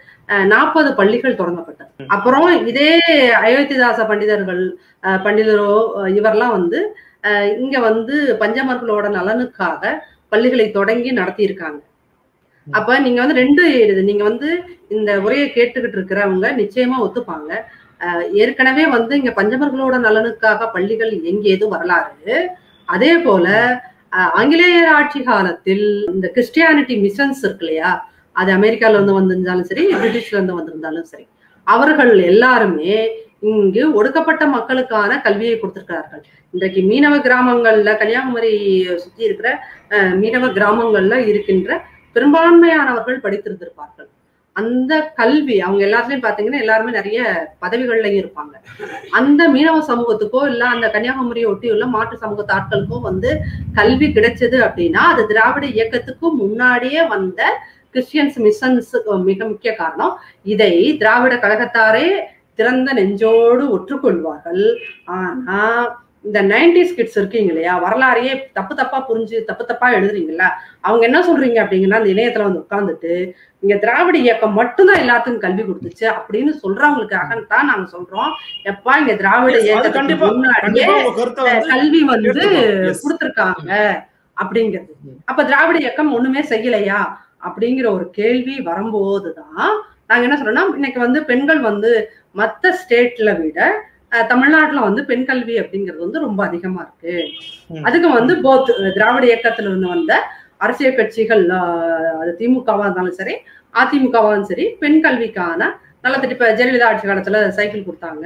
நாற்பது பள்ளிகள் தொடங்கப்பட்டது அப்புறம் இதே அயோத்திதாச பண்டிதர்கள் அஹ், பண்டிதரோ அஹ், இவரெல்லாம் வந்து அஹ், இங்க வந்து பஞ்சமர்களோட நலனுக்காக பள்ளிகளை தொடங்கி நடத்தி இருக்காங்க அப்ப நீங்க வந்து ரெண்டு இது நீங்க வந்து இந்த உரையை கேட்டுக்கிட்டு இருக்கிறவங்க நிச்சயமா ஒத்துப்பாங்க அஹ், ஏற்கனவே வந்து இங்க பஞ்சமர்களோட நலனுக்காக பள்ளிகள் இயங்கியது வரலாறு அதே போல அஹ், ஆங்கிலேயர் ஆட்சி காலத்தில் இந்த கிறிஸ்டியானிட்டி மிஷன்ஸ் இருக்கு இல்லையா அது அமெரிக்கால இருந்து வந்திருந்தாலும் சரி பிரிட்டிஷ்ல இருந்து வந்திருந்தாலும் சரி அவர்கள் எல்லாருமே இங்கு ஒடுக்கப்பட்ட மக்களுக்கான கல்வியை கொடுத்திருக்கிறார்கள் இன்றைக்கு மீனவ கிராமங்கள்ல கன்னியாகுமரி சுத்தி இருக்கிற அஹ், மீனவ கிராமங்கள்ல இருக்கின்ற பெரும்பான்மையானவர்கள் படித்திருந்திருப்பார்கள் அந்த கல்வி அவங்க எல்லாத்துலயும் பாத்தீங்கன்னா எல்லாருமே நிறைய பதவிகள்லயும் இருப்பாங்க அந்த மீனவ சமூகத்துக்கோ இல்ல அந்த கன்னியாகுமரியை ஒட்டியுள்ள மாற்று சமூகத்து ஆட்களுக்கோ வந்து கல்வி கிடைச்சது அப்படின்னா அது திராவிட இயக்கத்துக்கு முன்னாடியே வந்த கிறிஸ்டியன்ஸ் மிஷன்ஸ் மிக முக்கிய காரணம் இதை திராவிட கழகத்தாரே திறந்த நெஞ்சோடு ஒற்றுக்கொள்வார்கள் ஆனா இந்த நைன்டிஸ் கிட்ஸ் இருக்கீங்க இல்லையா வரலாறையே தப்பு தப்பா புரிஞ்சு தப்பு தப்பா எழுதுறீங்கல்ல அவங்க என்ன சொல்றீங்க அப்படிங்கன்னா அந்த இணையத்துல வந்து உட்கார்ந்துட்டு இங்க திராவிட இயக்கம் மட்டும்தான் எல்லாத்துக்கும் கல்வி கொடுத்துச்சு அப்படின்னு சொல்றவங்களுக்காக தான் நாங்க சொல்றோம் எப்பா இங்க திராவிட Yes, அது இயக்கத்துக்கு கண்டிப்பா முன்னாடியே கண்டிப்பா உங்க கருத்தை வந்து கல்வி வந்து எடுத்துக்கணும். Yes. கொடுத்திருக்காங்க அப்படிங்கிறது அப்ப திராவிட இயக்கம் ஒண்ணுமே செய்யலையா அப்படிங்கிற ஒரு கேள்வி வரும்போதுதான் நாங்க என்ன சொல்றோம்னா இன்னைக்கு வந்து பெண்கள் வந்து மத்த ஸ்டேட்ல விட அஹ், தமிழ்நாட்டுல வந்து பெண் கல்வி அப்படிங்கிறது வந்து ரொம்ப அதிகமா இருக்கு ம். அதுக்கு வந்து போத் திராவிட இயக்கத்துல இருந்து வந்த அரசியல் கட்சிகள் அஹ், அது திமுகவா இருந்தாலும் சரி அதிமுகவா இருந்தாலும் சரி பெண் கல்விக்கான நல்ல இப்ப ஜெயலலிதா ஆட்சி காலத்துல சைக்கிள் கொடுத்தாங்க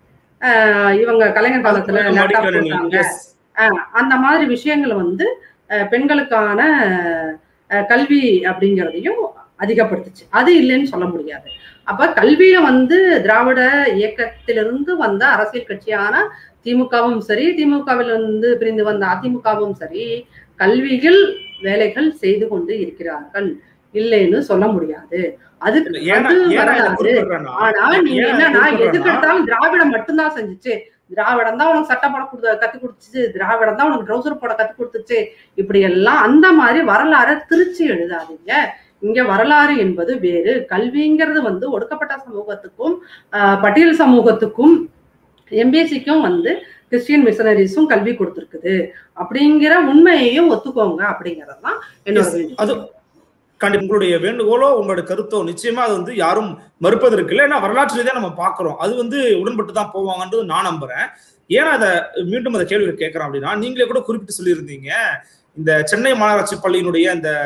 அஹ், இவங்க கலைஞர் காலத்துல லேப்டாப் மடிக்கணினி. கொடுத்தாங்க Yes. அந்த மாதிரி விஷயங்களை வந்து அஹ், பெண்களுக்கான அஹ், கல்வி அப்படிங்கிறதையும் அதிகப்படுத்துச்சு அது இல்லைன்னு சொல்ல முடியாது அப்ப கல்வியில வந்து திராவிட இயக்கத்திலிருந்து வந்த அரசியல் கட்சியான திமுகவும் சரி திமுகவில் இருந்து பிரிந்து வந்த அதிமுகவும் சரி கல்வியில் வேலைகள் செய்து கொண்டு இருக்கிறார்கள் இல்லைன்னு சொல்ல முடியாது அது ஏன்னா அது ஏன்னா இதை வரலாறு குறிப்பிடுறேன்னா, ஆனா நீங்க ஏன் என்னன்னா குறிப்பிடுறேன்னா, எதுக்கு எடுத்தாலும் திராவிடம் மட்டும்தான் செஞ்சுச்சு திராவிடம் தான் உனக்கு சட்டை போட கொடுத்து கத்து கொடுத்துச்சு திராவிடம் தான் உனக்கு ட்ரௌசர் போட கத்து கொடுத்துச்சு இப்படி எல்லாம் அந்த மாதிரி வரலாறை திருச்சி எழுதாதீங்க இங்க வரலாறு என்பது வேறு கல்விங்கிறது வந்து ஒடுக்கப்பட்ட சமூகத்துக்கும் ஆஹ், பட்டியல் சமூகத்துக்கும் எம்பிசிக்கும் வந்து கிறிஸ்டியன் மிஷனரிஸும் கல்வி கொடுத்துருக்குது அப்படிங்கிற உண்மையையும் ஒத்துக்கோங்க அப்படிங்கிறது தான் என்னோட Yes. வேண்டுகோள். அது கண்டிப்பா உங்களுடைய வேண்டுகோளோ உங்களோட கருத்தோ நிச்சயமா அது வந்து யாரும் மறுப்பதற்கு இல்லை ஏன்னா வரலாற்று ரீதியா நம்ம பாக்குறோம் அது வந்து உடன்பட்டு தான் போவாங்கன்றது நான் நம்புறேன் ஏன்னா அதை மீண்டும் அந்த கேள்வி கேட்கறேன் அப்படின்னா நீங்களே கூட குறிப்பிட்டு சொல்லியிருந்தீங்க இந்த சென்னை மாநகராட்சி பள்ளியினுடைய இந்த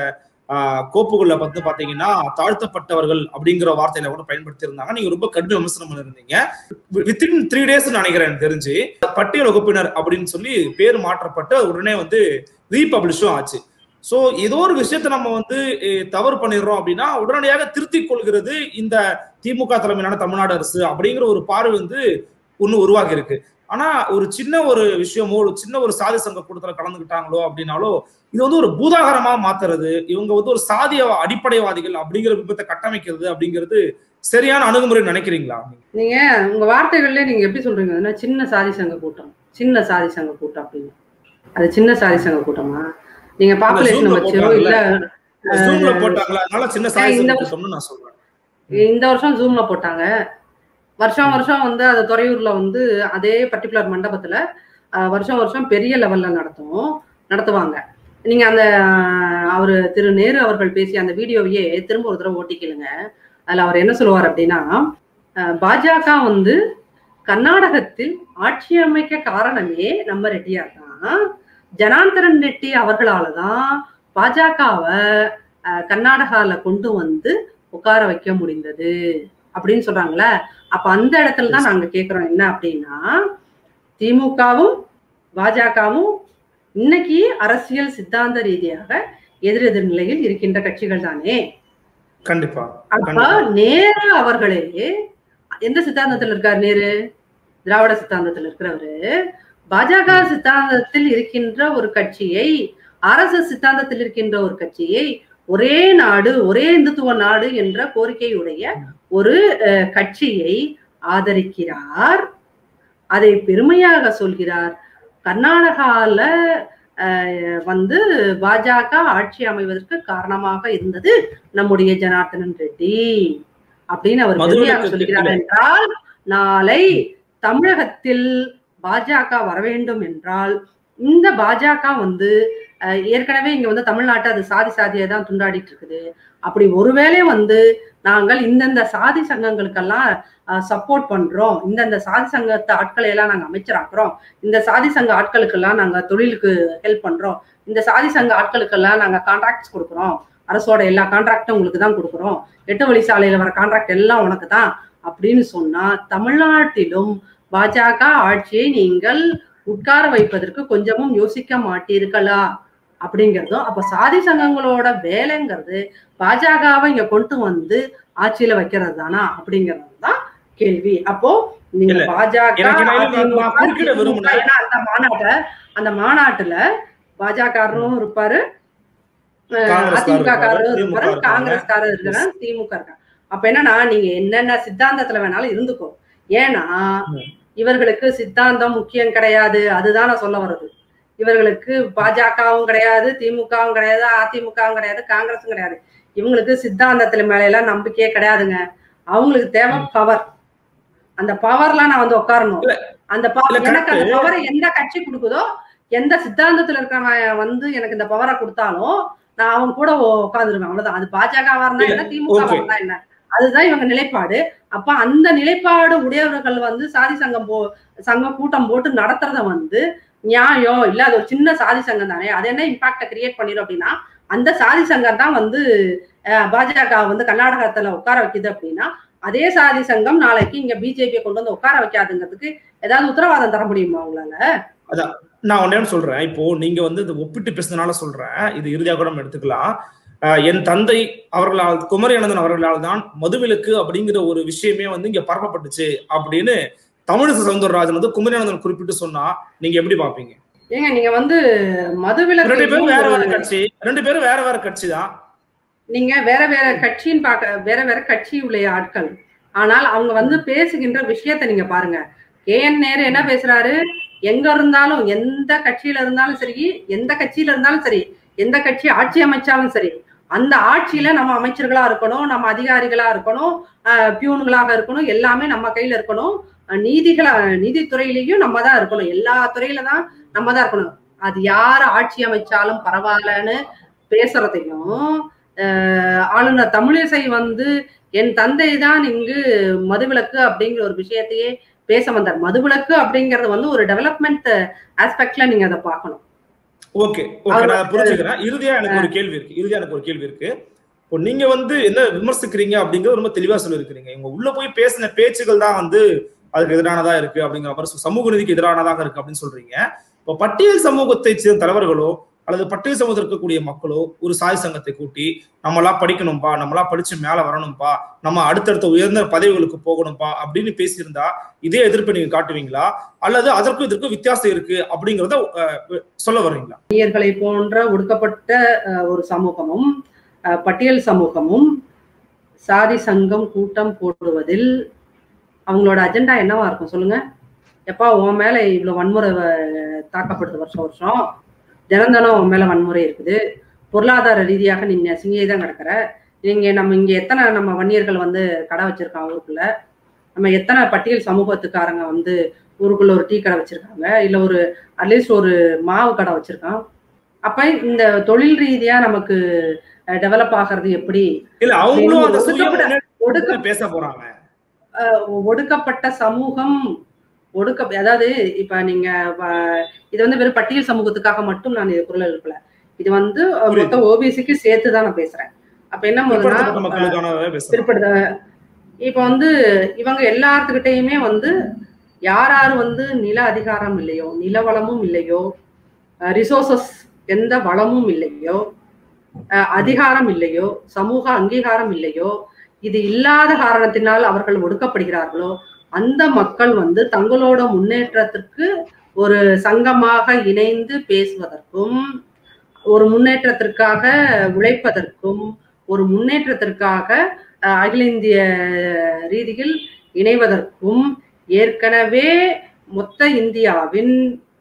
ஆஹ் கோப்புகள்ல வந்து பாத்தீங்கன்னா தாழ்த்தப்பட்டவர்கள் அப்படிங்கிற வார்த்தையில கூட பயன்படுத்தி இருந்தாங்க நீங்க ரொம்ப கடுமை விமர்சனம் பண்ணிருந்தீங்க வித்தின் த்ரீ டேஸ் நினைக்கிறேன் எனக்கு தெரிஞ்சு பட்டியல் வகுப்பினர் அப்படின்னு சொல்லி பேர் மாற்றப்பட்டு உடனே வந்து ரீபப்ளிஷும் ஆச்சு சோ ஏதோ ஒரு விஷயத்த நம்ம வந்து அஹ், தவறு பண்ணிடுறோம் அப்படின்னா உடனடியாக திருத்திக் கொள்கிறது இந்த திமுக தலைமையிலான தமிழ்நாடு அரசு அப்படிங்கிற ஒரு பார்வை வந்து ஒண்ணு உருவாகி இருக்கு ஆனா ஒரு சின்ன ஒரு விஷயமோ ஒரு சின்ன ஒரு சாதி சங்க கூட்டத்துல கலந்துக்கிட்டாங்களோ அப்படின்னாலோ இது வந்து ஒரு பூதாகரமா மாத்துறது இவங்க வந்து ஒரு சாதிய அடிப்படைவாதிகள் அப்படிங்கிற விபத்தை கட்டமைக்கிறது அப்படிங்கிறது சரியான அணுகுமுறை நினைக்கிறீங்களா நீங்க உங்க வார்த்தைகள்ல நீங்க எப்படி சொல்றீங்கன்னா சின்ன சாதி சங்க கூட்டம் சின்ன சாதி சங்க கூட்டம் அப்படின்னு அது சின்ன சாதி சங்க கூட்டமா நீங்க பாப்புலேஷன் Zoom ல வச்சோ போட்டாங்கல்ல. இல்ல ஜூம்ல போட்டாங்களா அதனால சின்ன சாதி இந்த சங்க வருஷம் கூட்டம்னு நான் சொல்றேன் இந்த வருஷம் ஜூம்ல போட்டாங்க வருஷம் வருஷம் வந்து அது துறையூர்ல வந்து அதே பர்டிகுலர் மண்டபத்துல அஹ், வருஷம் வருஷம் பெரிய லெவல்ல நடத்தும் நடத்துவாங்க நீங்க அந்த அஹ், அவரு திரு நேரு அவர்கள் பேசிய அந்த வீடியோவையே திரும்ப ஒரு தடவை ஓட்டிக்கலுங்க அதுல அவர் என்ன சொல்லுவார் அப்படின்னா அஹ், பாஜக வந்து கர்நாடகத்தில் ஆட்சி அமைக்க காரணமே நம்ம ரெட்டியார் தான் ஜனார்தனன் ரெட்டி அவர்களால தான் பாஜகவை கர்நாடகால கொண்டு வந்து உட்கார வைக்க முடிந்தது அப்படின்னு சொல்றாங்களே அப்ப அந்த இடத்துல தான் நாங்க கேக்குறோம் என்ன அப்படின்னா திமுகவும் பாஜகவும் இன்னைக்கு அரசியல் சித்தாந்த ரீதியாக எதிரெதிர் நிலையில் இருக்கின்ற கட்சிகள் தானே கண்டிப்பா அப்ப கண்டிப்பா. நேரு அவர்களே எந்த சித்தாந்தத்தில் இருக்கார் நேரு திராவிட சித்தாந்தத்தில் இருக்கிறவரு பாஜக சித்தாந்தத்தில் இருக்கின்ற ஒரு கட்சியை அரசு சித்தாந்தத்தில் இருக்கின்ற ஒரு கட்சியை ஒரே நாடு ஒரே இந்துத்துவ நாடு என்ற கோரிக்கையுடைய ஒரு அஹ், கட்சியை ஆதரிக்கிறார் அதை பெருமையாக சொல்கிறார் கர்நாடகால அஹ், வந்து பாஜக ஆட்சி அமைவதற்கு காரணமாக இருந்தது நம்முடைய ஜனார்தனன் ரெட்டி அப்படின்னு அவர் மதுவிலக்கு பெருமையாக சொல்கிறார் என்றால் நாளை தமிழகத்தில் பாஜக வர வேண்டும் என்றால் இந்த பாஜக வந்து அஹ், ஏற்கனவே இங்க வந்து தமிழ்நாட்டை அது சாதி சாதியை தான் துண்டாடிட்டு இருக்குது அப்படி ஒருவேளை வந்து நாங்கள் இந்தந்த சாதி சங்கங்களுக்கெல்லாம் சப்போர்ட் பண்றோம் இந்தந்த சாதி சங்கத்து ஆட்களை எல்லாம் நாங்க அமைச்சராக்குறோம் இந்த சாதி சங்க ஆட்களுக்கெல்லாம் நாங்க தொழிலுக்கு ஹெல்ப் பண்றோம் இந்த சாதி சங்க ஆட்களுக்கெல்லாம் நாங்க கான்ட்ராக்ட்ஸ் கொடுக்குறோம் அரசோட எல்லா கான்ட்ராக்டும் உங்களுக்கு தான் கொடுக்குறோம் எட்டு வழி சாலையில வர கான்ட்ராக்ட் எல்லாம் உனக்கு தான் அப்படின்னு சொன்னா தமிழ்நாட்டிலும் பாஜக ஆட்சியை நீங்கள் உட்கார வைப்பதற்கு கொஞ்சமும் யோசிக்க மாட்டீர்களா அப்படிங்கிறதும் அப்ப சாதி சங்கங்களோட வேலைங்கிறது பாஜகவை இங்க கொண்டு வந்து ஆட்சியில வைக்கிறது தானா அப்படிங்கிறது தான் கேள்வி அப்போ நீங்க இல்ல, பாஜக எனக்கு நான் இதுல நான் அதிமுக, குறுக்கிட விரும்புனேன். ஏன்னா அந்த மாநாட்டை அந்த மாநாட்டுல பாஜகரும் இருப்பாரு அஹ் காங்கிரஸ்காரர் அதிமுக காரரும் இருப்பாரு, இருப்பாரு திமுக இருக்காங்க. காங்கிரஸ்காரர் இருக்கிறாங்க திமுக இருக்காங்க அப்ப என்னன்னா நீங்க என்னென்ன சித்தாந்தத்துல வேணாலும் இருந்துக்கோ ஏன்னா ம். இவர்களுக்கு சித்தாந்தம் முக்கியம் கிடையாது அதுதான் நான் சொல்ல வர்றது இவர்களுக்கு பாஜகவும் கிடையாது திமுகவும் கிடையாது அதிமுகவும் கிடையாது காங்கிரஸும் கிடையாது இவங்களுக்கு சித்தாந்தத்துல மேல எல்லாம் நம்பிக்கையே கிடையாதுங்க அவங்களுக்கு தேவை பவர் அந்த பவர்லாம் நான் வந்து உட்காரணும் அந்த இல்ல, பவர் எனக்கு அந்த correct. பவரை எந்த கட்சி கொடுக்குதோ எந்த சித்தாந்தத்துல இருக்கிறவன் வந்து எனக்கு இந்த பவரை கொடுத்தாலும் நான் அவன் கூட உட்காந்துருவேன் அவ்வளவுதான் அது பாஜகவா இருந்தா என்ன திமுக okay. இருந்தா என்ன அதுதான் இவங்க நிலைப்பாடு அப்ப அந்த நிலைப்பாடு உடையவர்கள் வந்து சாதி சங்கம் போ சங்கம் கூட்டம் போட்டு நடத்துறத வந்து நியாயம் இல்ல அது ஒரு சின்ன சாதி சங்கம் தானே அது என்ன இம்பாக்ட கிரியேட் பண்ணிடும் அப்படின்னா அந்த சாதி சங்கம் தான் வந்து அஹ், பாஜக வந்து கர்நாடகத்துல உட்கார வைக்குது அப்படின்னா அதே சாதி சங்கம் நாளைக்கு இங்க பிஜேபியை கொண்டு வந்து உட்கார வைக்காதுங்கிறதுக்கு ஏதாவது உத்தரவாதம் தர முடியுமா உங்களால நான் ஒன்னே ஒண்ணு சொல்றேன் இப்போ நீங்க வந்து இந்த ஒப்பிட்டு பேசுனதுனால சொல்றேன் இது இறுதியாக கூட நம்ம எடுத்துக்கலாம் ஆஹ் என் தந்தை அவர்களால் குமரி அனந்தன் அவர்களால் தான் மதுவிலக்கு அப்படிங்கிற ஒரு விஷயமே வந்து இங்க பரப்பப்பட்டுச்சு அப்படின்னு தமிழிசை சவுந்தரராஜன் வந்து குமரி அனந்தன் குறிப்பிட்டு சொன்னா நீங்க எப்படி பாப்பீங்க ஏங்க நீங்க வந்து ரெண்டு பேரும் வேற வேற மதுவிலக்கு கட்சி ரெண்டு பேரும் வேற வேற கட்சி தான் நீங்க வேற வேற கட்சின்னு பார்க்க வேற வேற கட்சி உள்ள ஆட்கள் ஆனால் அவங்க வந்து பேசுகின்ற விஷயத்தை நீங்க பாருங்க கே என் நேரு என்ன பேசுறாரு எங்க இருந்தாலும் எந்த கட்சியில இருந்தாலும் சரி எந்த கட்சியில இருந்தாலும் சரி எந்த கட்சி ஆட்சி அமைச்சாலும் சரி அந்த ஆட்சியில நம்ம அமைச்சர்களா இருக்கணும் நம்ம அதிகாரிகளா இருக்கணும் அஹ், பியூன்களாக இருக்கணும் எல்லாமே நம்ம கையில இருக்கணும் அஹ், நீதிகளா நீதித்துறையிலையும் நம்ம தான் இருக்கணும் எல்லா துறையில தான் நம்ம தான் இருக்கணும் அது யார் ஆட்சி அமைச்சாலும் பரவாயில்லன்னு பேசுறதையும் அஹ், ஆளுநர் தமிழிசை வந்து என் தந்தை தான் இங்கு மதுவிலக்கு அப்படிங்கிற ஒரு விஷயத்தையே பேச வந்தார் மதுவிலக்கு அப்படிங்கறது வந்து ஒரு டெவலப்மெண்ட் ஆஸ்பெக்ட்ல நீங்க அதை பார்க்கணும் ஓகே ஓகே நான் புரிஞ்சுக்கிறேன் இறுதியா எனக்கு ஒரு கேள்வி இருக்கு இறுதியா எனக்கு ஒரு கேள்வி இருக்கு இப்போ நீங்க வந்து என்ன விமர்சிக்கிறீங்க அப்படிங்கறது ரொம்ப தெளிவா சொல்லியிருக்கிறீங்க இவங்க உள்ள போய் பேசின பேச்சுகள் தான் வந்து அதுக்கு எதிரானதா இருக்கு அப்படிங்கிற மாதிரி சமூக நீதிக்கு எதிரானதாக இருக்கு அப்படின்னு சொல்றீங்க இப்போ பட்டியல் சமூகத்தை சேர்ந்த தலைவர்களோ அல்லது பட்டியல் சமூகத்தில் இருக்கக்கூடிய மக்களோ ஒரு சாய் சங்கத்தை கூட்டி நம்மளா படிக்கணும்பா நம்மளா படிச்சு மேல வரணும்பா நம்ம அடுத்தடுத்த உயர்ந்த பதவிகளுக்கு போகணும்பா அப்படின்னு பேசியிருந்தா இதே எதிர்ப்பை நீங்க காட்டுவீங்களா அல்லது அதற்கும் இதற்கும் வித்தியாசம் இருக்கு அப்படிங்கறத சொல்ல வர்றீங்களா இளைஞர்களை போன்ற ஒடுக்கப்பட்ட ஒரு சமூகமும் பட்டியல் சமூகமும் சாதி சங்கம் கூட்டம் போடுவதில் அவங்களோட அஜெண்டா என்னவா இருக்கும் சொல்லுங்க எப்பா உன் மேல இவ்வளவு வன்முறை தாக்கப்படுது வருஷம் வருஷம் தினம் தினம் உன் மேல வன்முறை இருக்குது பொருளாதார ரீதியாக நீ நெசுங்கியே தான் கிடக்குற நீங்க நம்ம இங்க எத்தனை நம்ம வன்னியர்கள் வந்து கடை வச்சிருக்காங்க ஊருக்குள்ள நம்ம எத்தனை பட்டியல் சமூகத்துக்காரங்க வந்து ஊருக்குள்ள ஒரு டீ கடை வச்சிருக்காங்க இல்ல ஒரு அட்லீஸ்ட் ஒரு மாவு கடை வச்சிருக்கான் அப்ப இந்த தொழில் ரீதியா நமக்கு டெவலப் ஆகிறது எப்படி இல்ல அவங்களும் ஒடுக்க பேச போறாங்க ஒடுக்கப்பட்ட சமூகம் ஒடுக்க அதாவது இப்ப நீங்க இது வந்து வெறும் பட்டியல் சமூகத்துக்காக மட்டும் நான் இது குரல் எழுப்பல இது வந்து மொத்த ஓபிசிக்கு சேர்த்து தான் நான் பேசுறேன் அப்ப என்ன பிற்படுத்த இப்ப வந்து இவங்க எல்லாத்துக்கிட்டையுமே வந்து யார் யார் வந்து நில அதிகாரம் இல்லையோ நில வளமும் இல்லையோ ரிசோர்சஸ் எந்த வளமும் இல்லையோ அதிகாரம் இல்லையோ சமூக அங்கீகாரம் இல்லையோ இது இல்லாத காரணத்தினால் அவர்கள் ஒடுக்கப்படுகிறார்களோ அந்த மக்கள் வந்து தங்களோட முன்னேற்றத்திற்கு ஒரு சங்கமாக இணைந்து பேசுவதற்கும் ஒரு முன்னேற்றத்திற்காக உழைப்பதற்கும் ஒரு முன்னேற்றத்திற்காக அகில இந்திய ரீதியில் இணைவதற்கும் ஏற்கனவே மொத்த இந்தியாவின்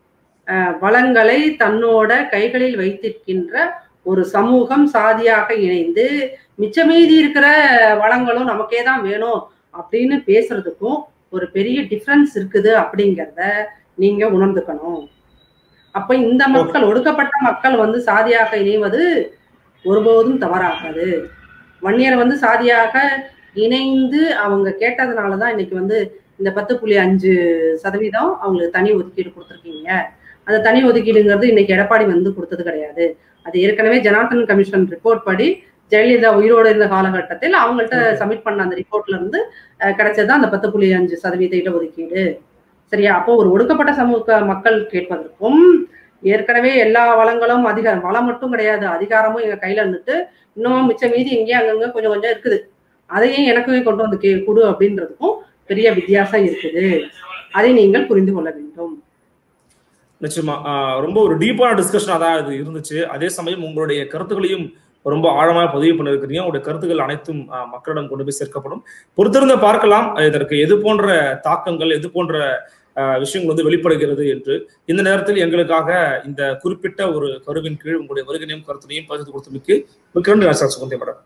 வளங்களை தன்னோட கைகளில் வைத்திருக்கின்ற ஒரு சமூகம் சாதியாக இணைந்து மிச்ச மீதி இருக்கிற வளங்களும் நமக்கே தான் வேணும் அப்படின்னு பேசுறதுக்கும் ஒரு பெரிய டிஃப்ரென்ஸ் இருக்குது அப்படிங்கிறத நீங்க உணர்ந்துக்கணும் அப்ப இந்த மக்கள் ஒடுக்கப்பட்ட மக்கள் வந்து சாதியாக இணைவது ஒருபோதும் தவறாகாது வன்னியர் வந்து சாதியாக இணைந்து அவங்க கேட்டதுனாலதான் இன்னைக்கு வந்து இந்த பத்து புள்ளி அஞ்சு சதவீதம் அவங்களுக்கு தனி ஒதுக்கீடு கொடுத்துருக்கீங்க அந்த தனி ஒதுக்கீடுங்கிறது இன்னைக்கு எடப்பாடி வந்து கொடுத்தது கிடையாது அது ஏற்கனவே ஜனார்தன் கமிஷன் ரிப்போர்ட் படி ஜெயலலிதா உயிரோடு இருந்த காலகட்டத்தில் அவங்கள்ட்ட சப்மிட் பண்ண அந்த ரிப்போர்ட்ல இருந்து கிடைச்சதுதான் அந்த பத்து புள்ளி அஞ்சு சதவீத இடஒதுக்கீடு சரியா அப்போ ஒரு ஒடுக்கப்பட்ட சமூக மக்கள் கேட்பதற்கும் ஏற்கனவே எல்லா வளங்களும் அதிகாரம் வளம் மட்டும் கிடையாது அதிகாரமும் எங்க கையில இருந்துட்டு இன்னும் மிச்ச மீதி இங்கேயும் அங்கங்க கொஞ்சம் கொஞ்சம் இருக்குது அதையும் எனக்குமே கொண்டு வந்து கே கொடு அப்படின்றதுக்கும் பெரிய வித்தியாசம் இருக்குது அதை நீங்கள் புரிந்து கொள்ள வேண்டும் நிச்சயமா ரொம்ப ஒரு டீப்பான டிஸ்கஷனா தான் இது இருந்துச்சு அதே சமயம் உங்களுடைய கருத்துக்களையும் ரொம்ப ஆழமாக பதிவு பண்ணிருக்கிறீங்க உங்களுடைய கருத்துக்கள் அனைத்தும் மக்களிடம் கொண்டு போய் சேர்க்கப்படும் பொறுத்திருந்த பார்க்கலாம் இதற்கு எது போன்ற தாக்கங்கள் எது போன்ற விஷயங்கள் வந்து வெளிப்படுகிறது என்று இந்த நேரத்தில் எங்களுக்காக இந்த குறிப்பிட்ட ஒரு கருவின் கீழ் உங்களுடைய வருகையும் கருத்தினையும் பகிர்ந்து கொடுத்தமைக்கு மிக்க நன்றி சுகந்தி மேடம்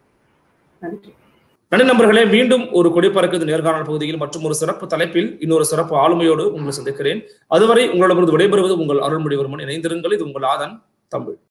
நன்றி நண்பர்களே மீண்டும் ஒரு கொடிப்பறக்குது நேர்காணல் பகுதியில் மற்றும் ஒரு சிறப்பு தலைப்பில் இன்னொரு சிறப்பு ஆளுமையோடு உங்களை சந்திக்கிறேன் அதுவரை உங்களிடமிருந்து விடைபெறுவது உங்கள் அருள்மொழிவர்மன் இணைந்திருங்கள் இது உங்கள் ஆதன் தமிழ்